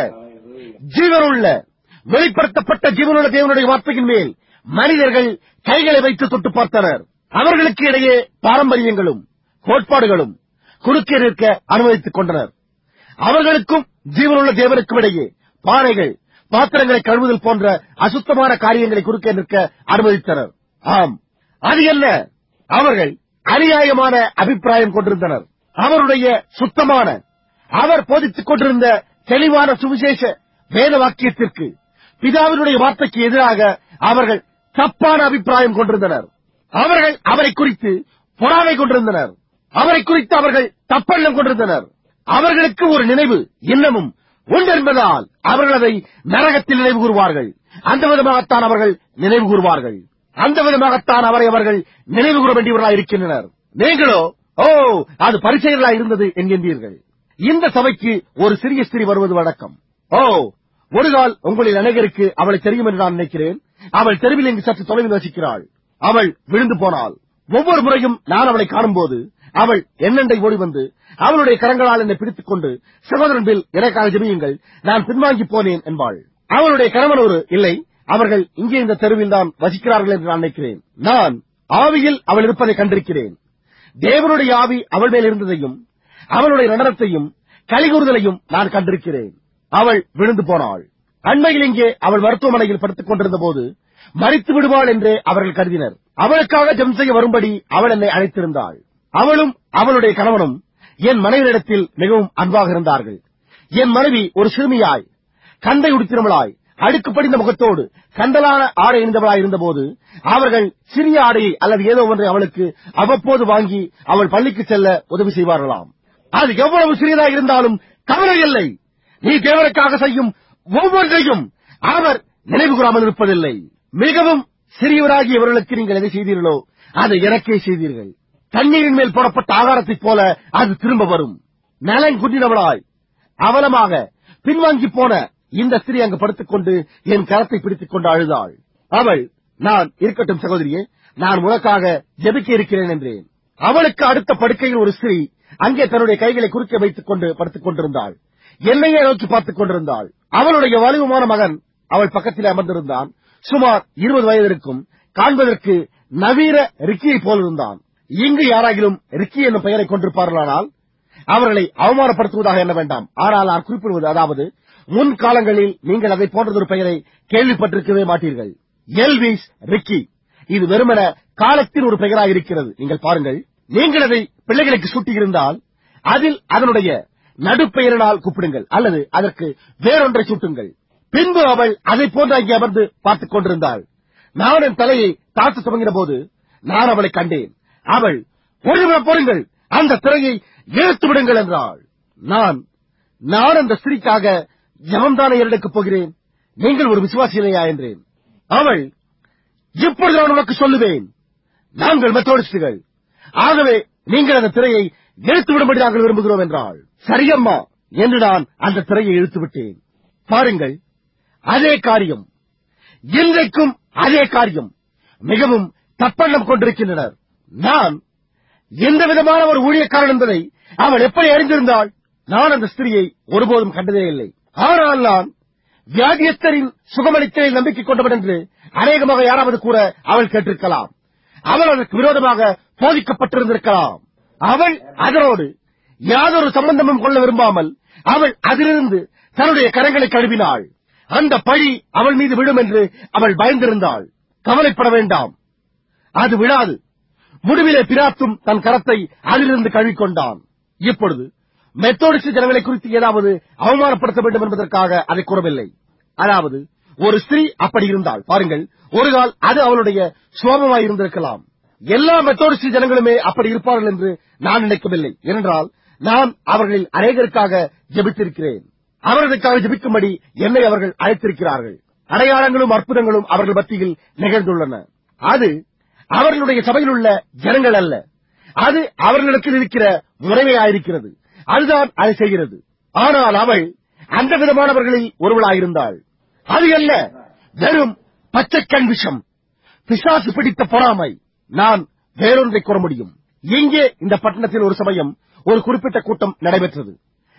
ஜீவனுள்ள வெளிப்படுத்தப்பட்ட ஜீவனுள்ள தேவனுடைய வார்த்தையின் மேல் மனிதர்கள் கைகளை வைத்து தொட்டு பார்த்தனர் அவர்களுக்கு இடையே பாரம்பரியங்களும் கோட்பாடுகளும் குறுக்கே நிற்க அனுமதித்துக் கொண்டனர் அவர்களுக்கும் ஜீவனுள்ள தேவனுக்கும் இடையே பானைகள் பாத்திரங்களை கழுவுதல் போன்ற அசுத்தமான காரியங்களை குறுக்கே நிற்க அனுமதித்தனர் ஆம் அது என்ன அவர்கள் அநியாயமான அபிப்பிராயம் கொண்டிருந்தனர் அவருடைய சுத்தமான அவர் போதித்துக் கொண்டிருந்த தெளிவான சுவிசேஷ வேத வாக்கியத்திற்கு பிதாவினுடைய வார்த்தைக்கு எதிராக அவர்கள் தப்பான அபிப்பிராயம் கொண்டிருந்தனர் அவர்கள் அவரை குறித்து பொறாமை கொண்டிருந்தனர் அவரை குறித்து அவர்கள் தப்பெண்ணம் கொண்டிருந்தனர் அவர்களுக்கு ஒரு நினைவு இன்னமும் உண்டு என்பதால் அவர்கள் அதை நரகத்தில் நினைவு கூறுவார்கள் அந்த விதமாகத்தான் அவர்கள் நினைவு கூறுவார்கள் அந்த விதமாகத்தான் அவரை அவர்கள் நினைவு கூற வேண்டியவர்களாக இருக்கின்றனர் நீங்களோ ஓ அது பரிசெயலாக இருந்தது என்கின்றீர்கள் இந்த சபைக்கு ஒரு சிறிய ஸ்திரீ வருவது வழக்கம் ஓ ஒரு நாள் உங்களில் அநேகருக்கு அவளை தெரியும் என்று நான் நினைக்கிறேன் அவள் தெருவில் இங்கு சற்று தொலைவில் வசிக்கிறாள் அவள் விழுந்து போனாள் ஒவ்வொரு முறையும் நான் அவளை காணும்போது அவள் என்னண்டை ஓடி வந்து அவளுடைய கரங்களால் என்னை பிடித்துக் கொண்டு சகோதரன் பில் எனக்காக ஜெபியுங்கள் நான் பின்வாங்கி போனேன் என்பாள் அவளுடைய கணவன் ஒரு இல்லை அவர்கள் இங்கே இந்த தெருவில் தான் வசிக்கிறார்கள் என்று நான் நினைக்கிறேன் நான் ஆவியில் அவள் இருப்பதை கண்டிருக்கிறேன் தேவனுடைய ஆவி அவள் மேல் இருந்ததையும் அவளுடைய நடனத்தையும் கலிகூறுதலையும் நான் கண்டிருக்கிறேன் அவள் விழுந்து போனாள் அண்மையில் இங்கே அவள் மருத்துவமனையில் படுத்துக் கொண்டிருந்த போது மறித்து விடுவாள் என்றே அவர்கள் கருதினர் அவளுக்காக ஜெபம் செய்ய வரும்படி அவள் என்னை அழைத்திருந்தாள் அவளும் அவளுடைய கணவனும் என் மனைவியிடத்தில் மிகவும் அன்பாக இருந்தார்கள் என் மனைவி ஒரு சிறுமியாய் கந்தை உடுத்தினவளாய் அடுக்கு படிந்த முகத்தோடு கண்டலான ஆடை அணிந்தவளாய் இருந்தபோது அவர்கள் சிறிய ஆடையை அல்லது ஏதோ ஒன்றை அவளுக்கு அவ்வப்போது வாங்கி அவள் பள்ளிக்கு செல்ல உதவி செய்வார்களாம் அது எவ்வளவு சிறியதாக இருந்தாலும் கவலை இல்லை நீ தேவனுக்காக செய்யும் ஒவ்வொன்றையும் அவர் நினைவு கூறாமல் இருப்பதில்லை மிகவும் சிறியவராகி இவர்களுக்கு நீங்கள் எதை செய்தீர்களோ அதை எனக்கே செய்தீர்கள் தண்ணீரின் மேல் போடப்பட்ட ஆகாரத்தைப் போல அது திரும்ப வரும் நலங்குன்றினவளாய் அவலமாக பின்வாங்கி போன இந்த ஸ்திரீ அங்கு படுத்துக் கொண்டு என் கரத்தை பிடித்துக் கொண்டு அழுதாள் அவள் நான் இருக்கட்டும் சகோதரியே நான் உனக்காக ஜெபிக்க இருக்கிறேன் என்றேன் அவளுக்கு அடுத்த படுக்கையில் ஒரு ஸ்திரீ அங்கே தன்னுடைய கைகளை குறுக்கே வைத்துக் கொண்டு படுத்துக் கொண்டிருந்தாள் என்னையே நோக்கி பார்த்துக் கொண்டிருந்தாள் அவளுடைய வலிவுமான மகன் அவள் பக்கத்தில் அமர்ந்திருந்தான் சுமார் இருபது வயது இருக்கும் காண்பதற்கு நவீன ரிக்கியை போல் இருந்தான் இங்கு யாராகிலும் ரிக்கி என்னும் பெயரை கொண்டிருப்பார்களானால் அவர்களை அவமானப்படுத்துவதாக எண்ண வேண்டாம் ஆனால் நான் குறிப்பிடுவது அதாவது முன் காலங்களில் நீங்கள் அதை போன்றதொரு பெயரை கேள்விப்பட்டிருக்கவே மாட்டீர்கள் எல்விஸ் ரிக்கி இது வெறுமன காலத்தின் ஒரு பெயராக இருக்கிறது நீங்கள் பாருங்கள் நீங்கள் அதை பிள்ளைகளுக்கு சூட்டியிருந்தால் அதில் அதனுடைய நடுப்பெயரினால் கூப்பிடுங்கள் அல்லது அதற்கு வேறொன்றை சூட்டுங்கள் பின்பு அவள் அதை போன்று அங்கே அமர்ந்து பார்த்துக் கொண்டிருந்தாள் நான் என் தலையை தாழ்த்த துவங்கின போது நான் அவளை கண்டேன் அவள் ஒருவர் பொருங்கள் அந்த திரையை இழுத்து விடுங்கள் என்றாள் நான் நான் அந்த ஸ்திரீக்காக ஜபம்தானே எடுக்கப் போகிறேன் நீங்கள் ஒரு விசுவாசி இல்லையா என்றேன் அவள் இப்பொழுது நான் உனக்கு சொல்லுவேன் நாங்கள் மெத்தோடிஸ்டுகள் ஆகவே நீங்கள் அந்த திரையை இழுத்து விடும்படி நாங்கள் விரும்புகிறோம் என்றாள் சரியம்மா என்று நான் அந்த திரையை இழுத்து விட்டேன் பாருங்கள் அதே காரியம் இன்றைக்கும் அதே காரியம் மிகவும் தப்பெண்ணம் கொண்டிருக்கின்றனர் நான் எந்த விதமான ஒரு ஊழியக்காரன் என்பதை அவள் எப்படி அறிந்திருந்தாள் நான் அந்த ஸ்திரியை ஒருபோதும் கண்டதே இல்லை ஆனால் நான் வியாதியஸ்தரின் சுகமளித்தலில் நம்பிக்கை கொண்டவன் என்று அநேகமாக யாராவது கூற அவள் கேட்டிருக்கலாம் அவள் அதற்கு விரோதமாக போதிக்கப்பட்டிருந்திருக்கலாம் அவள் அதனோடு யாதொரு சம்பந்தமும் கொள்ள விரும்பாமல் அவள் அதிலிருந்து தன்னுடைய கரங்களை கழுவினாள் அந்த பழி அவள் மீது விழும் என்று அவள் பயந்திருந்தாள் கவலைப்பட வேண்டாம் அது விழாது முடிவிலே பிராத்தும் தன் கரத்தை அதிலிருந்து கழுவிக்கொண்டான் இப்பொழுது மெத்தோடிஸ்ட் ஜனங்களை குறித்து ஏதாவது அவமானப்படுத்த வேண்டும் என்பதற்காக அதை கூறவில்லை அதாவது ஒரு ஸ்திரீ அப்படி இருந்தால் பாருங்கள் ஒரு கால் அது அவளுடைய சுவாபமாய் இருந்திருக்கலாம் எல்லா மெத்தோடிஸ்ட் ஜனங்களுமே அப்படி இருப்பார்கள் என்று நான் நினைக்கவில்லை ஏனென்றால் நான் அவர்களில் அநேகருக்காக ஜெபித்திருக்கிறேன் அவர்களுக்காக ஜெபிக்கும்படி என்னை அவர்கள் அழைத்திருக்கிறார்கள் அடையாளங்களும் அற்புதங்களும் அவர்கள் மத்தியில் நிகழ்ந்துள்ளன அது அவர்களுடைய சபையில் உள்ள ஜனங்கள் அல்ல அது அவர்களிடத்தில் இருக்கிற முறைமையாயிருக்கிறது அதுதான் அதை செய்கிறது ஆனால் அவள் அந்த விதமானவர்களில் ஒருவளாயிருந்தாள் அது அல்ல வெறும் பச்சைக்கண் விஷம் பிசாசு பிடித்த பொறாமை நான் வேறொன்றை கூற முடியும் இங்கே இந்த பட்டணத்தில் ஒரு சமயம் ஒரு குறிப்பிட்ட கூட்டம் நடைபெற்றது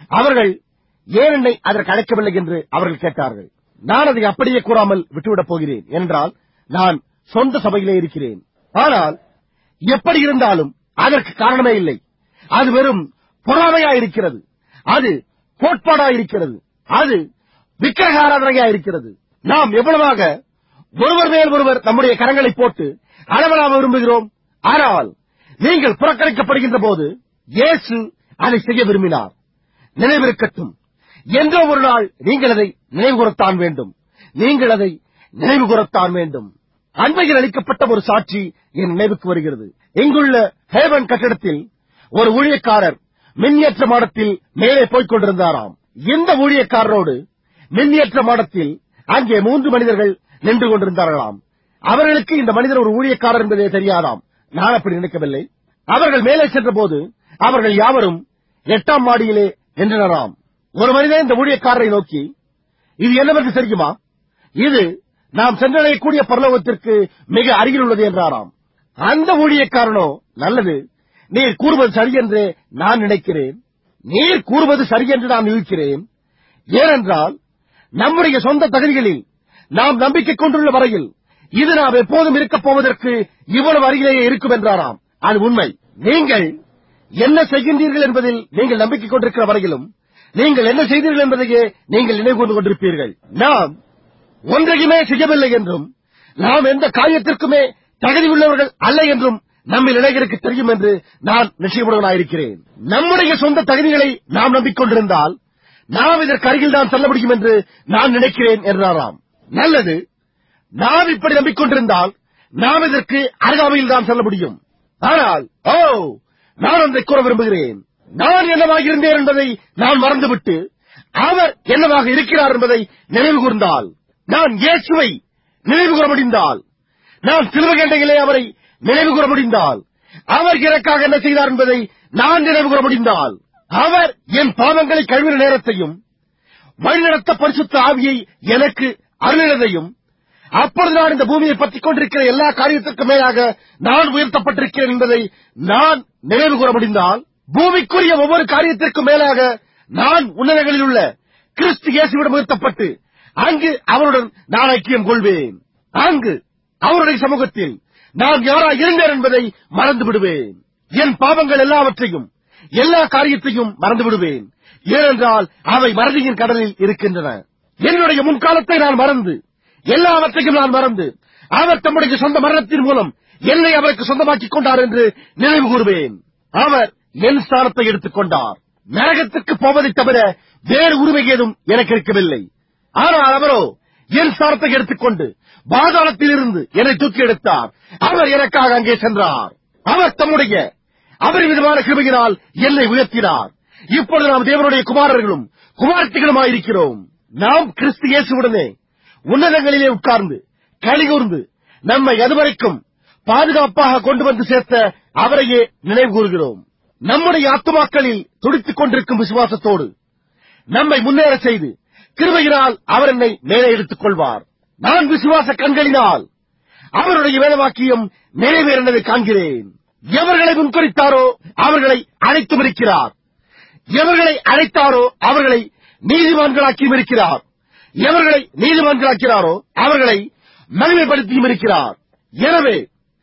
அவர்கள் ஏன் என்னை அதற்கு அழைக்கவில்லை என்று அவர்கள் கேட்டார்கள் நான் அதை அப்படியே கூறாமல் விட்டுவிடப் போகிறேன் என்றால் நான் சொந்த சபையிலே இருக்கிறேன் ஆனால் எப்படி இருந்தாலும் அதற்கு காரணமே இல்லை அது வெறும் பொறாமையா இருக்கிறது அது கோட்பாடா இருக்கிறது அது விக்கிரகாராதனையா இருக்கிறது நாம் எவ்வளவாக ஒருவர் மேல் ஒருவர் நம்முடைய கரங்களை போட்டு அளவலாம விரும்புகிறோம் ஆனால் நீங்கள் புறக்கணிக்கப்படுகின்ற போது இயேசு அதை செய்ய விரும்பினார் நினைவிருக்கட்டும் என்றோ ஒரு நாள் நீங்கள் அதை நினைவு கூறத்தான் வேண்டும் நீங்கள் அதை நினைவு கூறத்தான் வேண்டும் அண்மையில் அளிக்கப்பட்ட ஒரு சாட்சி என் நினைவுக்கு வருகிறது இங்குள்ள ஹேவன் கட்டிடத்தில் ஒரு ஊழியக்காரர் மின்னியற்ற மாடத்தில் மேலே போய்க் கொண்டிருந்தாராம் இந்த ஊழியக்காரரோடு மின்னியற்ற மாடத்தில் அங்கே மூன்று மனிதர்கள் நின்று கொண்டிருந்தார்களாம் அவர்களுக்கு இந்த மனிதர் ஒரு ஊழியக்காரர் என்பதே தெரியாதாம் நான் அப்படி நினைக்கவில்லை அவர்கள் மேலே சென்றபோது அவர்கள் யாவரும் எட்டாம் மாடியிலே நின்றனராம் ஒரு மனிதன் இந்த ஊழியக்காரரை நோக்கி இது என்னவென்று தெரியுமா இது நாம் சென்றடையக்கூடிய பரலோகத்திற்கு மிக அருகில் உள்ளது என்றாராம் அந்த ஊழியக்காரனோ நல்லது நீர் கூறுவது சரி என்று நான் நினைக்கிறேன் நீர் கூறுவது சரி என்று நான் யூகிக்கிறேன் ஏனென்றால் நம்முடைய சொந்த தகுதிகளில் நாம் நம்பிக்கை கொண்டுள்ள வரையில் இது நாம் எப்போதும் இருக்கப் போவதற்கு இவ்வளவு அருகிலேயே இருக்கும் என்றாராம் அது உண்மை நீங்கள் என்ன செய்கின்றீர்கள் என்பதில் நீங்கள் நம்பிக்கை கொண்டிருக்கிற வரையிலும் நீங்கள் என்ன செய்தீர்கள் என்பதையே நீங்கள் நினைவு கொண்டு கொண்டிருப்பீர்கள் நாம் ஒன்றையுமே செய்யவில்லை என்றும் நாம் எந்த காரியத்திற்குமே தகுதி உள்ளவர்கள் அல்ல என்றும் நம்மில் இளைஞருக்கு தெரியும் என்று நான் நிச்சயமுடனாயிருக்கிறேன் நம்முடைய சொந்த தகுதிகளை நாம் நம்பிக்கொண்டிருந்தால் நாம் இதற்கு அருகில் தான் செல்ல முடியும் என்று நான் நினைக்கிறேன் என்றாராம் நல்லது நாம் இப்படி நம்பிக்கொண்டிருந்தால் நாம் இதற்கு அருகாமையில் தான் செல்ல முடியும் ஆனால் ஓ நான் ஒன்றை கூற விரும்புகிறேன் நான் என்னவாக இருந்தேன் என்பதை நான் மறந்துவிட்டு அவர் என்னவாக இருக்கிறார் என்பதை நினைவு கூர்ந்தால் நான் இயேசுவை நினைவு கூற முடிந்தால் நான் சிலுவகண்டையிலே அவரை நினைவு கூற முடிந்தால் அவர் எனக்காக என்ன செய்தார் என்பதை நான் நினைவு கூற முடிந்தால் அவர் என் பாவங்களை கழுவின நேரத்தையும் வழிநடத்த பரிசுத்த ஆவியை எனக்கு அருளினதையும் அப்பொழுது நான் இந்த பூமியை பற்றிக் கொண்டிருக்கிற எல்லா காரியத்திற்கும் மேலாக நான் உயர்த்தப்பட்டிருக்கிறேன் என்பதை நான் நினைவு கூற முடிந்தால் பூமிக்குரிய ஒவ்வொரு காரியத்திற்கும் மேலாக நான் உன்னதங்களில் உள்ள கிறிஸ்து இயேசுவிடம் உயர்த்தப்பட்டு அங்கு அவருடன் நான் ஐக்கியம் கொள்வேன் அங்கு அவருடைய சமூகத்தில் நான் யாரா இருந்தேன் என்பதை மறந்து விடுவேன் என் பாவங்கள் எல்லாவற்றையும் எல்லா காரியத்தையும் மறந்து விடுவேன் ஏனென்றால் அவை மறதியின் கடலில் இருக்கின்றன என்னுடைய முன்காலத்தை நான் மறந்து எல்லாவற்றையும் நான் மறந்து அவர் தம்முடைய சொந்த மரணத்தின் மூலம் என்னை அவருக்கு சொந்தமாக்கிக் கொண்டார் என்று நினைவு கூறுவேன் அவர் என் ஸ்தானத்தை எடுத்துக் கொண்டார் நரகத்துக்கு போவதைத் தவிர வேறு உரிமை ஏதும் எனக்கு இருக்கவில்லை ஆனால் அவரோ என் ஸ்தானத்தை எடுத்துக்கொண்டு பாதாளத்தில் இருந்து என்னை தூக்கி எடுத்தார் அவர் எனக்காக அங்கே சென்றார் அவர் தம்முடைய அபரிவிதமான கிருபையினால் என்னை உயர்த்தினார் இப்பொழுது நாம் தேவனுடைய குமாரர்களும் குமார்த்திகளுமாயிருக்கிறோம் நாம் கிறிஸ்து இயேசுவுடனே உன்னதங்களிலே உட்கார்ந்து கலிகூர்ந்து நம்மை அதுவரைக்கும் பாதுகாப்பாக கொண்டு வந்து சேர்த்த அவரையே நினைவு கூறுகிறோம் நம்முடைய ஆத்துமாக்களில் துடித்துக் கொண்டிருக்கும் விசுவாசத்தோடு நம்மை முன்னேற செய்து கிருபையினால் அவர் என்னை மேலே எடுத்துக் கொள்வார் நான் விசுவாச கண்களினால் அவருடைய வேதவாக்கியம் நிறைவேறினதை காண்கிறேன் எவர்களை முன்குறித்தாரோ அவர்களை அழைத்தும் இருக்கிறார் எவர்களை அழைத்தாரோ அவர்களை நீதிமான்களாக்கியும் இருக்கிறார் எவர்களை நீதிமான்களாக்கிறாரோ அவர்களை மகிமைப்படுத்தியும் இருக்கிறார் எனவே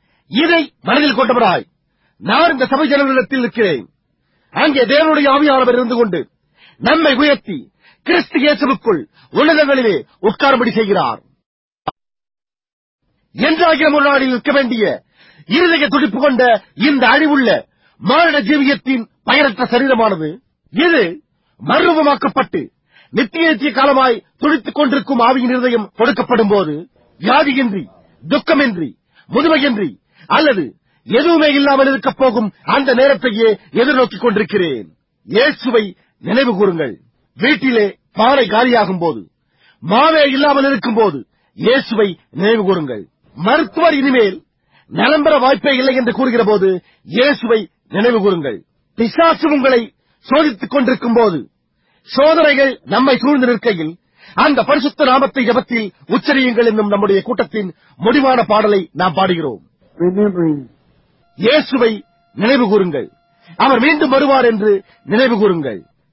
இதை மனதில் கொண்டவராய் நான் இந்த சபை ஜனங்களிடத்தில் இருக்கிறேன் அங்கே தேவனுடைய ஆவியானவர் இருந்து கொண்டு நம்மை உயர்த்தி கிறிஸ்து இயேசுவுக்குள் உன்னதங்களிலே உட்காரும்படி செய்கிறார் என்றாகிற ஒரு நாளில் இருக்க வேண்டிய இருதய துடிப்பு கொண்ட இந்த அழிவுள்ள மானிட ஜீவியத்தின் பயனற்ற சரீரமானது இது மறுரூபமாக்கப்பட்டு நித்திய நித்திய காலமாய் துடித்துக் கொண்டிருக்கும் ஆவியின் இருதயம் கொடுக்கப்படும் போது வியாதியின்றி துக்கமின்றி முதுமையின்றி அல்லது எதுவுமே இல்லாமல் இருக்கப் போகும் அந்த நேரத்தையே எதிர்நோக்கிக் கொண்டிருக்கிறேன் இயேசுவை நினைவு கூறுங்கள் வீட்டிலே பானை காலியாகும் போது மாவே இல்லாமல் இருக்கும் போது இயேசுவை நினைவு கூறுங்கள் மருத்துவர் இனிமேல் நலம் பெற வாய்ப்பே இல்லை என்று கூறுகிற போது இயேசுவை நினைவு கூறுங்கள் பிசாசு உங்களை சோதித்துக் கொண்டிருக்கும் போது சோதனைகள் நம்மை சூழ்ந்து நிற்கையில் அந்த பரிசுத்த நாமத்தை ஜபத்தில் உச்சரியுங்கள் என்னும் நம்முடைய கூட்டத்தின் முடிவான பாடலை நாம் பாடுகிறோம் remembering இயேசுவை நினைவு கூறுங்கள் அவர் மீண்டும் வருவார் என்று நினைவு கூறுங்கள்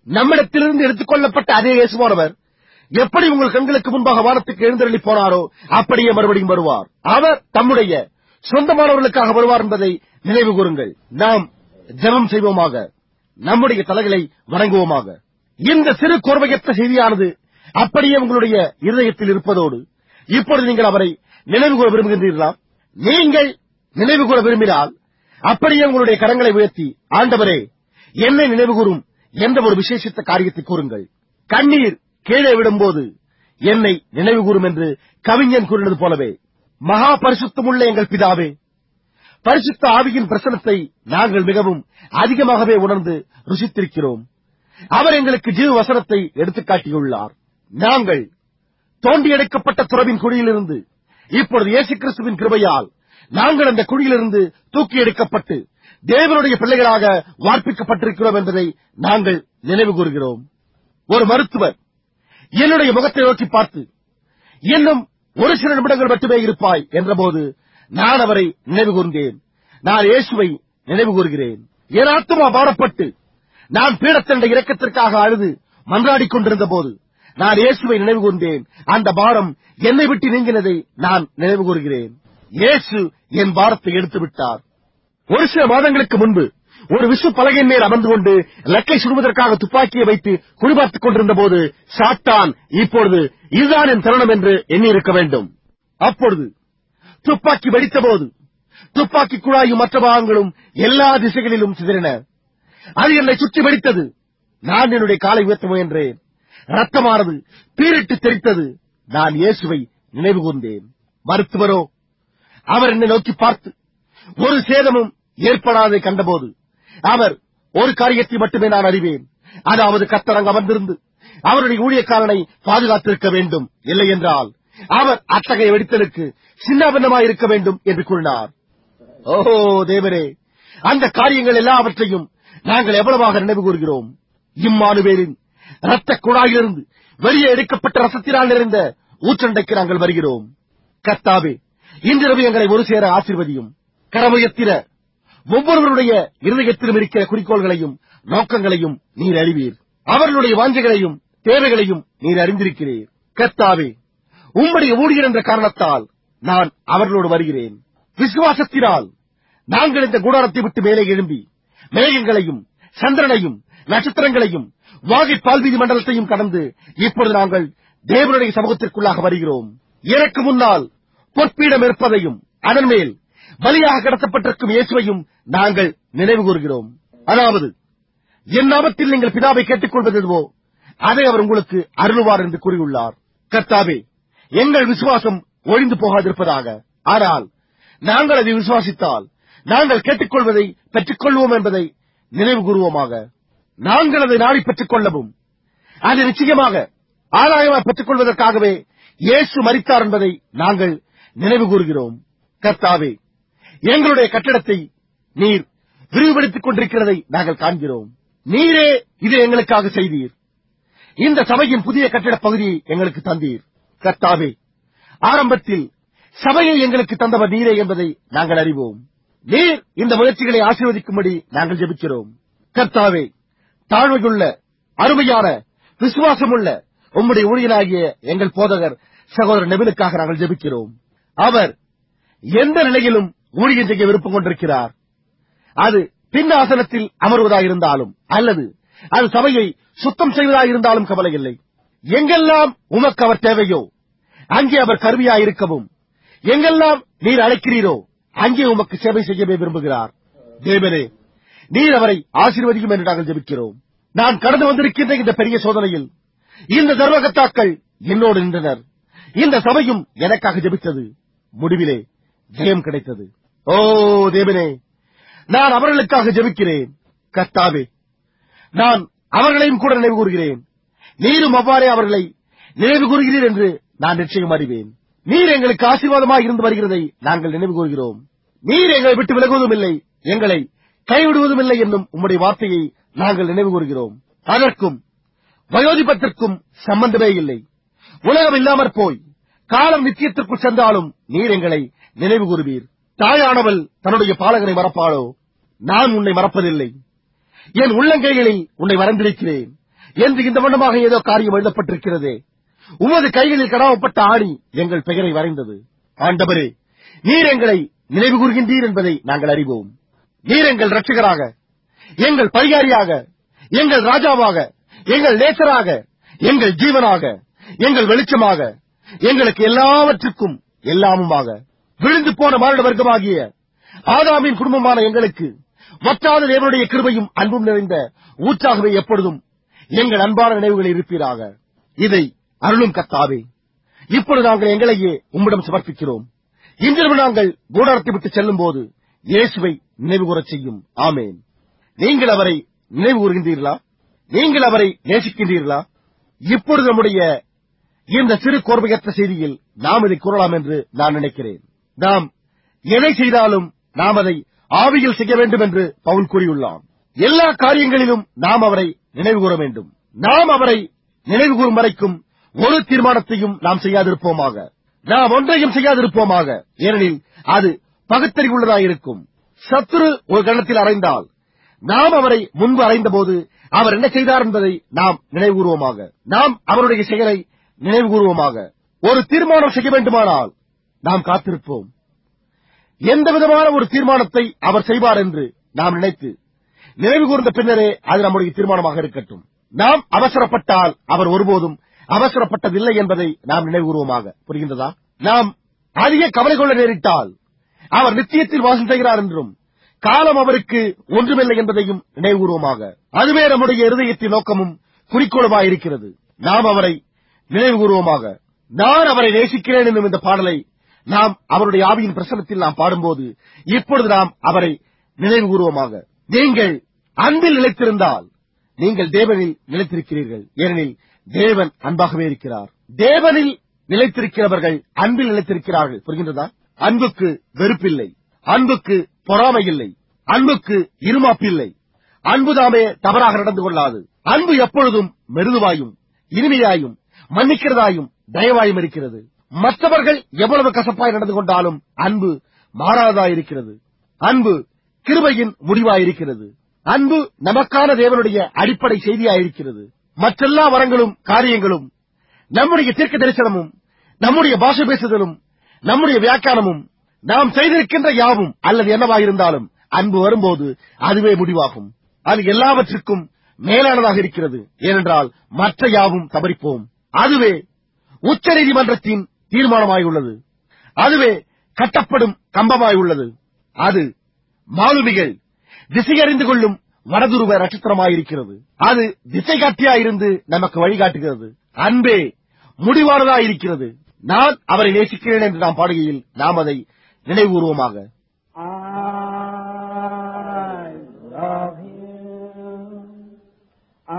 நம்மிடத்திலிருந்து எடுத்துக் கொள்ளப்பட்ட அதே இயேசுவானவர் எப்படி உங்கள் கண்களுக்கு முன்பாக வானத்துக்கு எழுந்தருளி போனாரோ அப்படியே மறுபடியும் வருவார் அவர் தம்முடைய சொந்தமானவர்களுக்காக வருவார் என்பதை நினைவு கூறுங்கள் நாம் ஜெபம் செய்வோமாக நம்முடைய தலைகளை வணங்குவோமாக இந்த சிறு கோர்வையற்ற செய்தியானது அப்படியே உங்களுடைய இருதயத்தில் இருப்பதோடு இப்பொழுது நீங்கள் அவரை நினைவு கூற விரும்புகின்றீர்களா நீங்கள் நினைவு கூற விரும்பினால் அப்படியே உங்களுடைய கரங்களை உயர்த்தி ஆண்டவரே என்னை நினைவு கூறும் என்ற ஒரு விசேஷித்த காரியத்தை கூறுங்கள் கண்ணீர் கீழே விடும்போது என்னை நினைவு கூறும் என்று கவிஞன் கூறினது போலவே மகா பரிசுத்தமுள்ள எங்கள் பிதாவே பரிசுத்த ஆவியின் பிரசனத்தை நாங்கள் மிகவும் அதிகமாகவே உணர்ந்து ருசித்திருக்கிறோம் அவர் எங்களுக்கு ஜீவ வசனத்தை எடுத்துக் காட்டியுள்ளார் நாங்கள் தோண்டி எடுக்கப்பட்ட துறவின் குழியிலிருந்து இப்பொழுது இயேசு கிறிஸ்துவின் கிருபையால் நாங்கள் அந்த குழியிலிருந்து தூக்கி எடுக்கப்பட்டு தேவனுடைய பிள்ளைகளாக வார்ப்பிக்கப்பட்டிருக்கிறோம் என்பதை நாங்கள் நினைவு கூறுகிறோம் ஒரு மருத்துவர் என்னுடைய முகத்தை நோக்கி பார்த்து இன்னும் ஒரு சில நிமிடங்கள் மட்டுமே இருப்பாய் என்றபோது நான் அவரை நினைவு கூர்ந்தேன் நான் இயேசுவை நினைவு கூறுகிறேன் என் ஆத்துமா பாடப்பட்டு நான் பீடத்தண்ட இரக்கத்திற்காக அழுது மன்றாடிக் கொண்டிருந்த போது நான் இயேசுவை நினைவு கூர்ந்தேன் அந்த பாரம் என்னை விட்டு நீங்கினதை நான் நினைவு கூறுகிறேன் இயேசு என் பாரத்தை எடுத்து விட்டார் ஒரு சில மாதங்களுக்கு முன்பு ஒரு விசு பலகையின் மேல் அமர்ந்து கொண்டு லக்கை சுடுவதற்காக துப்பாக்கியை வைத்து குறிபார்த்துக் கொண்டிருந்த போது சாத்தான் இப்பொழுது இதுதான் என் தருணம் என்று எண்ணியிருக்க வேண்டும் அப்பொழுது துப்பாக்கி வெடித்தபோது துப்பாக்கி குழாயும் மற்ற பாகங்களும் எல்லா திசைகளிலும் சிதறின அது என்னை சுற்றி வெடித்தது நான் என்னுடைய காலை உயர்த்த முயன்றேன் ரத்தமானது பீரிட்டு தெரித்தது நான் இயேசுவை நினைவு கூர்ந்தேன் மருத்துவரோ அவர் என்னை நோக்கி பார்த்து ஒரு சேதமும் ஏற்படாதை கண்டபோது அவர் ஒரு காரியத்தை மட்டுமே நான் அறிவேன் அதாவது கத்தரங்க அமர்ந்திருந்து அவருடைய ஊழியக்காரனை பாதுகாத்திருக்க வேண்டும் இல்லை என்றால் அவர் அத்தகைய வெடித்தலுக்கு சின்னாபின்னமாய் இருக்க வேண்டும் என்று கூறினார் ஓஹோ தேவரே அந்த காரியங்கள் எல்லாவற்றையும் நாங்கள் எவ்வளவாக நினைவு கூறுகிறோம் இம்மானுவேலின் ரத்த குழாயிலிருந்து வெளியே எடுக்கப்பட்ட ரசத்தினால் நிறைந்த ஊற்றண்டைக்கு நாங்கள் வருகிறோம் கர்த்தாவே இன்றிரவு எங்களை ஒரு சேர ஆசிர்வதியும் கரமுயத்திர ஒவ்வொருவருடைய இருதயத்திலும் இருக்கிற குறிக்கோள்களையும் நோக்கங்களையும் நீர் அறிவீர் அவர்களுடைய வாஞ்சைகளையும் தேவைகளையும் நீர் அறிந்திருக்கிறீர் கர்த்தாவே உம்முடைய ஊழியர் என்ற காரணத்தால் நான் அவர்களோடு வருகிறேன் விசுவாசத்தினால் நாங்கள் இந்த கூடாரத்தை விட்டு மேலே எழும்பி மேகங்களையும் சந்திரனையும் நட்சத்திரங்களையும் வாகை பால்வீதி மண்டலத்தையும் கடந்து இப்பொழுது நாங்கள் தேவனுடைய சமூகத்திற்குள்ளாக வருகிறோம் எனக்கு முன்னால் பொற்பீடம் இருப்பதையும் அதன் மேல் பலியாக கடத்தப்பட்டிருக்கும் இயேசுவையும் நாங்கள் நினைவு கூறுகிறோம் அதாவது என் நாமத்தில் நீங்கள் பிதாவை கேட்டுக்கொள்வது எதுவோ அதை அவர் உங்களுக்கு அருளுவார் என்று கூறியுள்ளார் கர்த்தாவே எங்கள் விசுவாசம் ஒழிந்து போகாதிருப்பதாக ஆனால் நாங்கள் அதை விசுவாசித்தால் நாங்கள் கேட்டுக்கொள்வதை பெற்றுக்கொள்வோம் என்பதை நினைவு கூறுவோமாக நாங்கள் அதை நாடி பெற்றுக் கொள்ளவும் அது நிச்சயமாக ஆதாயமாக பெற்றுக் கொள்வதற்காகவே இயேசு மரித்தார் என்பதை நாங்கள் நினைவு கூறுகிறோம் கர்த்தாவே எங்களுடைய கட்டிடத்தை நீர் விரிவுபடுத்திக் கொண்டிருக்கிறதை நாங்கள் காண்கிறோம் நீரே இதை எங்களுக்காக செய்தீர் இந்த சபையின் புதிய கட்டிடப் பகுதியை எங்களுக்கு தந்தீர் கர்த்தாவே ஆரம்பத்தில் சபையை எங்களுக்கு தந்தவர் நீரே என்பதை நாங்கள் அறிவோம் நீர் இந்த முயற்சிகளை ஆசீர்வதிக்கும்படி நாங்கள் ஜெபிக்கிறோம் கர்த்தாவே தாழ்மையுள்ள அருமையான விசுவாசமுள்ள உம்முடைய ஊழியனாகிய எங்கள் போதகர் சகோதரர் நெபிலுக்காக நாங்கள் ஜெபிக்கிறோம் அவர் எந்த நிலையிலும் ஊழியம் செய்ய விருப்பம் கொண்டிருக்கிறார் அது பின்னாசனத்தில் அமர்வதாயிருந்தாலும் அல்லது அது சபையை சுத்தம் செய்வதாயிருந்தாலும் கவலை இல்லை எங்கெல்லாம் உமக்கு அவர் தேவையோ அங்கே அவர் கருவியாயிருக்கவும் எங்கெல்லாம் நீர் அழைக்கிறீரோ அங்கே உமக்கு சேவை செய்யவே விரும்புகிறார் தேவனே நீர் அவரை ஆசீர்வதிக்கும் என்று நாங்கள் ஜெபிக்கிறோம் நான் கடந்து வந்திருக்கின்ற இந்த பெரிய சோதனையில் இந்த தர்மகத்தாக்கள் என்னோடு நின்றனர் இந்த சபையும் எனக்காக ஜெபித்தது முடிவிலே ஜெயம் கிடைத்தது ஓ தேவனே நான் அவர்களுக்காக ஜெபிக்கிறேன் கர்த்தாவே நான் அவர்களையும் கூட நினைவு கூறுகிறேன் நீரும் அவ்வாறே அவர்களை நினைவு கூறுகிறீர் என்று நான் நிச்சயம் அறிவேன் நீர் எங்களுக்கு ஆசீர்வாதமாக இருந்து வருகிறதை நாங்கள் நினைவு கூறுகிறோம் நீர் எங்களை விட்டு விலகுவதும் இல்லை எங்களை கைவிடுவதும் இல்லை என்னும் உம்முடைய வார்த்தையை நாங்கள் நினைவு கூறுகிறோம் அதற்கும் வயோதிபத்திற்கும் சம்பந்தமே இல்லை உலகம் இல்லாமற் போய் காலம் நிச்சயத்திற்குள் சென்றாலும் நீர் எங்களை நினைவு கூறுவீர் தாயானவள் தன்னுடைய பாலகனை மறப்பாளோ நான் உன்னை மறப்பதில்லை என் உள்ளங்கைகளில் உன்னை மறந்திருக்கிறேன் என்று இந்த வண்ணமாக ஏதோ காரியம் எழுதப்பட்டிருக்கிறதே உமது கைகளில் கடாவப்பட்ட ஆணி எங்கள் பெயரை வரைந்தது ஆண்டவரே நீர் எங்களை நினைவு கூறுகின்றீர் என்பதை நாங்கள் அறிவோம் நீர் எங்கள் ரட்சகராக எங்கள் பரிகாரியாக எங்கள் ராஜாவாக எங்கள் நேசராக எங்கள் ஜீவனாக எங்கள் வெளிச்சமாக எங்களுக்கு எல்லாவற்றுக்கும் எல்லாமுமாக விழுந்து போன மானிட வர்க்கமாகிய ஆதாமின் குடும்பமான எங்களுக்கு வற்றாத தேவனுடைய கிருபையும் அன்பும் நிறைந்த ஊற்றாகவே எப்பொழுதும் எங்கள் அன்பான நினைவுகள் இருப்பீராக இதை அருளும் கத்தாவே இப்பொழுது நாங்கள் எங்களையே உம்மிடம் சமர்ப்பிக்கிறோம் இன்றிரவு நாங்கள் கூடாரத்தை விட்டு செல்லும் போது இயேசுவை நினைவு கூறச் செய்யும் ஆமேன் நீங்கள் அவரை நினைவு கூறுகின்றீர்களா நீங்கள் அவரை நேசிக்கின்றீர்களா இப்பொழுது நம்முடைய இந்த சிறு கோர்வையற்ற செய்தியில் நாம் இதை கூறலாம் என்று நான் நினைக்கிறேன் நாம் எதை செய்தாலும் நாம் அதை ஆவியில் செய்ய வேண்டும் என்று பவுல் கூறியுள்ளான் எல்லா காரியங்களிலும் நாம் அவரை நினைவு கூற வேண்டும் நாம் அவரை நினைவு கூறும் வரைக்கும் ஒரு தீர்மானத்தையும் நாம் செய்யாதிருப்போமாக நாம் ஒன்றையும் செய்யாதிருப்போமாக ஏனெனில் அது பகுத்தறிவுள்ளதாயிருக்கும் சத்துரு ஒரு கணத்தில் அறைந்தால் நாம் அவரை முன்பு அறைந்தபோது அவர் என்ன செய்தார் என்பதை நாம் நினைவு கூறுவோமாக நாம் அவருடைய செயலை நினைவு கூறுவோமாக ஒரு தீர்மானம் செய்ய வேண்டுமானால் நாம் காத்திருப்போம் எந்த விதமான ஒரு தீர்மானத்தை அவர் செய்வார் என்று நாம் நினைத்து நினைவு கூர்ந்த பின்னரே அது நம்முடைய தீர்மானமாக இருக்கட்டும் நாம் அவசரப்பட்டால் அவர் ஒருபோதும் அவசரப்பட்டதில்லை என்பதை நாம் நினைவு கூறுவோமாக புரிகின்றதா நாம் அதிக கவலை கொள்ள நேரிட்டால் அவர் நித்தியத்தில் வாசம் செய்கிறார் என்றும் காலம் அவருக்கு ஒன்றுமில்லை என்பதையும் நினைவு கூறுவோமாக அதுவே நம்முடைய இருதயத்தின் நோக்கமும் குறிக்கோளுமாயிருக்கிறது நாம் அவரை நினைவு கூறுவோமாக நான் அவரை நேசிக்கிறேன் என்னும் இந்த பாடலை நாம் அவருடைய ஆவியின் பிரசனத்தில் நாம் பாடும்போது இப்பொழுது நாம் அவரை நினைவு கூறுவோமாக நீங்கள் அன்பில் நிலைத்திருந்தால் நீங்கள் தேவனில் நிலைத்திருக்கிறீர்கள் ஏனெனில் தேவன் அன்பாகவே இருக்கிறார் தேவனில் நிலைத்திருக்கிறவர்கள் அன்பில் நிலைத்திருக்கிறார்கள் புரிகின்றதா அன்புக்கு வெறுப்பில்லை அன்புக்கு பொறாமை இல்லை அன்புக்கு இருமாப்பில்லை அன்புதாமே தவறாக நடந்து கொள்ளாது அன்பு எப்பொழுதும் மெருதுவாயும் இனிமையாயும் மன்னிக்கிறதாயும் தயவாயும் இருக்கிறது மற்றவர்கள் எவ்வளவு கசப்பாய் நடந்து கொண்டாலும் அன்பு மாறாததாயிருக்கிறது அன்பு கிருபையின் முடிவாயிருக்கிறது அன்பு நமக்கான தேவனுடைய அடிப்படை செய்தியாயிருக்கிறது மற்றெல்லா வரங்களும் காரியங்களும் நம்முடைய தீர்க்க தரிசனமும் நம்முடைய பாஷை பேசுதலும் நம்முடைய வியாக்கியானமும் நாம் செய்திருக்கின்ற யாவும் அல்லது என்னவாயிருந்தாலும் அன்பு வரும்போது அதுவே முடிவாகும் அது எல்லாவற்றுக்கும் மேலானதாக இருக்கிறது ஏனென்றால் மற்ற யாவும் தவறிப்போம் அதுவே உச்ச நீதிமன்றத்தின் தீர்மானமாயுள்ளது அதுவே கட்டப்படும் கம்பமாயுள்ளது அது மாலுமிகள் திசையறிந்து கொள்ளும் வடதுருவ நட்சத்திரமாயிருக்கிறது அது திசை காட்டியாயிருந்து நமக்கு வழிகாட்டுகிறது அன்பே முடிவானதாயிருக்கிறது நான் அவரை நேசிக்கிறேன் என்று நாம் பாடுகையில் நாம் அதை நினைவூர்வமாக I love him. I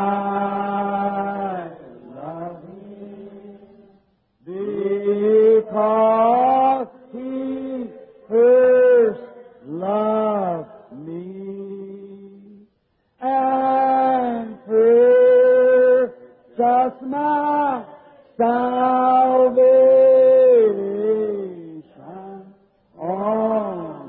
love him because he first loved me and purchased my salvation on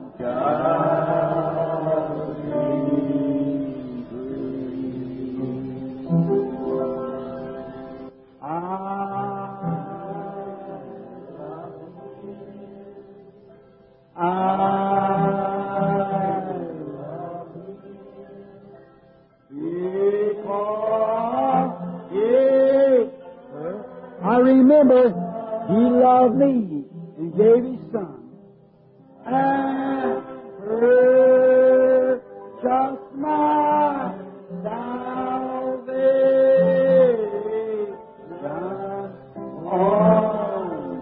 I remember he loved me and gave his son. And purchased my salvation on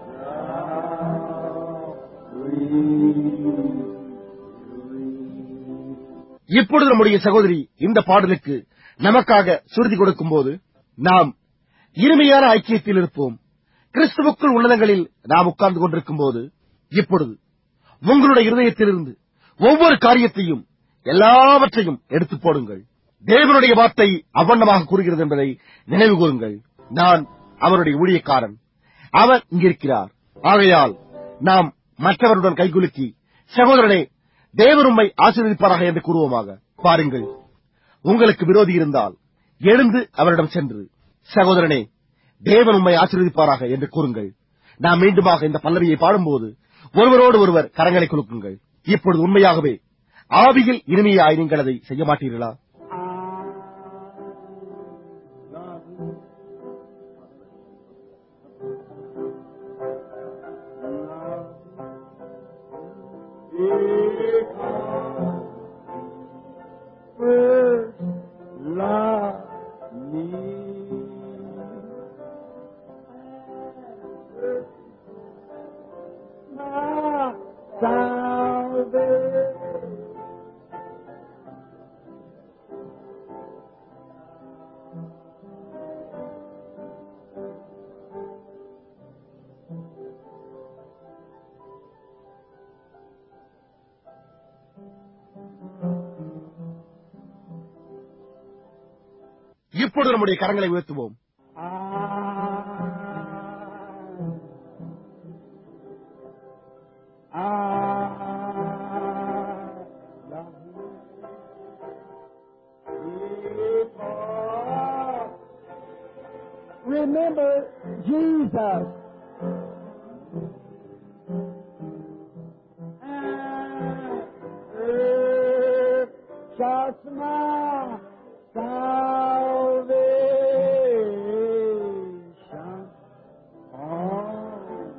Calvary. இப்பொழுது நம்முடைய சகோதரி இந்த பாடலுக்கு நமக்காக சுருதி கொடுக்கும் போது நாம் இனிமையான ஐக்கியத்தில் இருப்போம் கிறிஸ்துவுக்குள் உள்ளதங்களில் நாம் உட்கார்ந்து கொண்டிருக்கும் போது இப்பொழுது உங்களுடைய இருதயத்திலிருந்து ஒவ்வொரு காரியத்தையும் எல்லாவற்றையும் எடுத்து போடுங்கள் தேவனுடைய வார்த்தை அவ்வண்ணமாக கூறுகிறது என்பதை நினைவு கூறுங்கள் நான் அவருடைய ஊழியக்காரன் அவர் இங்கிருக்கிறார் ஆகையால் நாம் மற்றவருடன் கைகுலுக்கி சகோதரனே தேவர் உம்மை ஆசீர்வதிப்பாராக என்று கூறுவோமாக பாருங்கள் உங்களுக்கு விரோதி இருந்தால் எழுந்து அவரிடம் சென்று சகோதரனே தேவன் உம்மை ஆசீர்வதிப்பாராக என்று கூறுங்கள் நாம் மீண்டுமாக இந்த பல்லவியை பாடும்போது ஒருவரோடு ஒருவர் கரங்களை குலுக்குங்கள் இப்பொழுது உண்மையாகவே ஆவியில் இனிமையாய் நீங்கள் அதை செய்ய மாட்டீர்களா First love me. My salvation. இப்பொழுது நம்முடைய கரங்களை உயர்த்துவோம் Remember Jesus. Just my salvation. on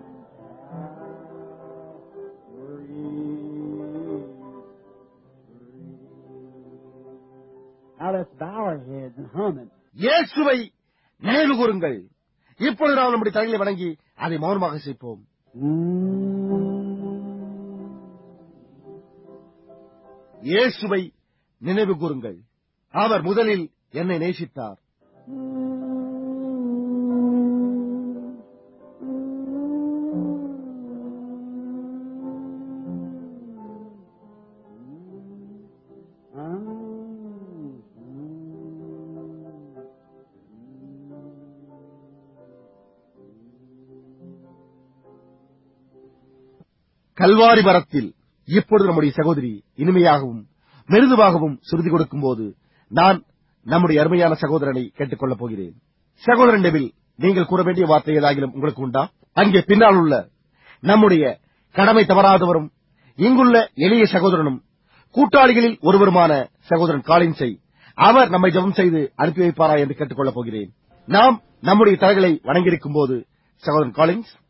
Now let's bow our heads and hum it. இயேசுவை நினைவு கூறுங்கள் இப்பொழுது நாம் நம்முடைய தலைகளை வணங்கி அதை மௌனமாக சேர்ப்போம் இயேசுவை நினைவு கூறுங்கள் அவர் முதலில் என்னை நேசித்தார் கல்வாரி மரத்தில் இப்பொழுது நம்முடைய சகோதரி இனிமையாகவும் மெருதுவாகவும் சுருதி கொடுக்கும் போது நான் நம்முடைய அருமையான சகோதரனை கேட்டுக்கொள்ளப் போகிறேன் சகோதரன் டெவில் நீங்கள் கூற வேண்டிய வார்த்தை ஏதாகிலும் உங்களுக்கு உண்டா அங்கே பின்னால் உள்ள நம்முடைய கடமை தவறாதவரும் இங்குள்ள எளிய சகோதரனும் கூட்டாளிகளில் ஒருவருமான சகோதரன் காலின்ஸை அவர் நம்மை ஜெபம் செய்து அனுப்பி வைப்பாரா என்று கேட்டுக்கொள்ளப் போகிறேன் நாம் நம்முடைய தலைகளை வணங்கியிருக்கும் போது சகோதரன் காலின்ஸ்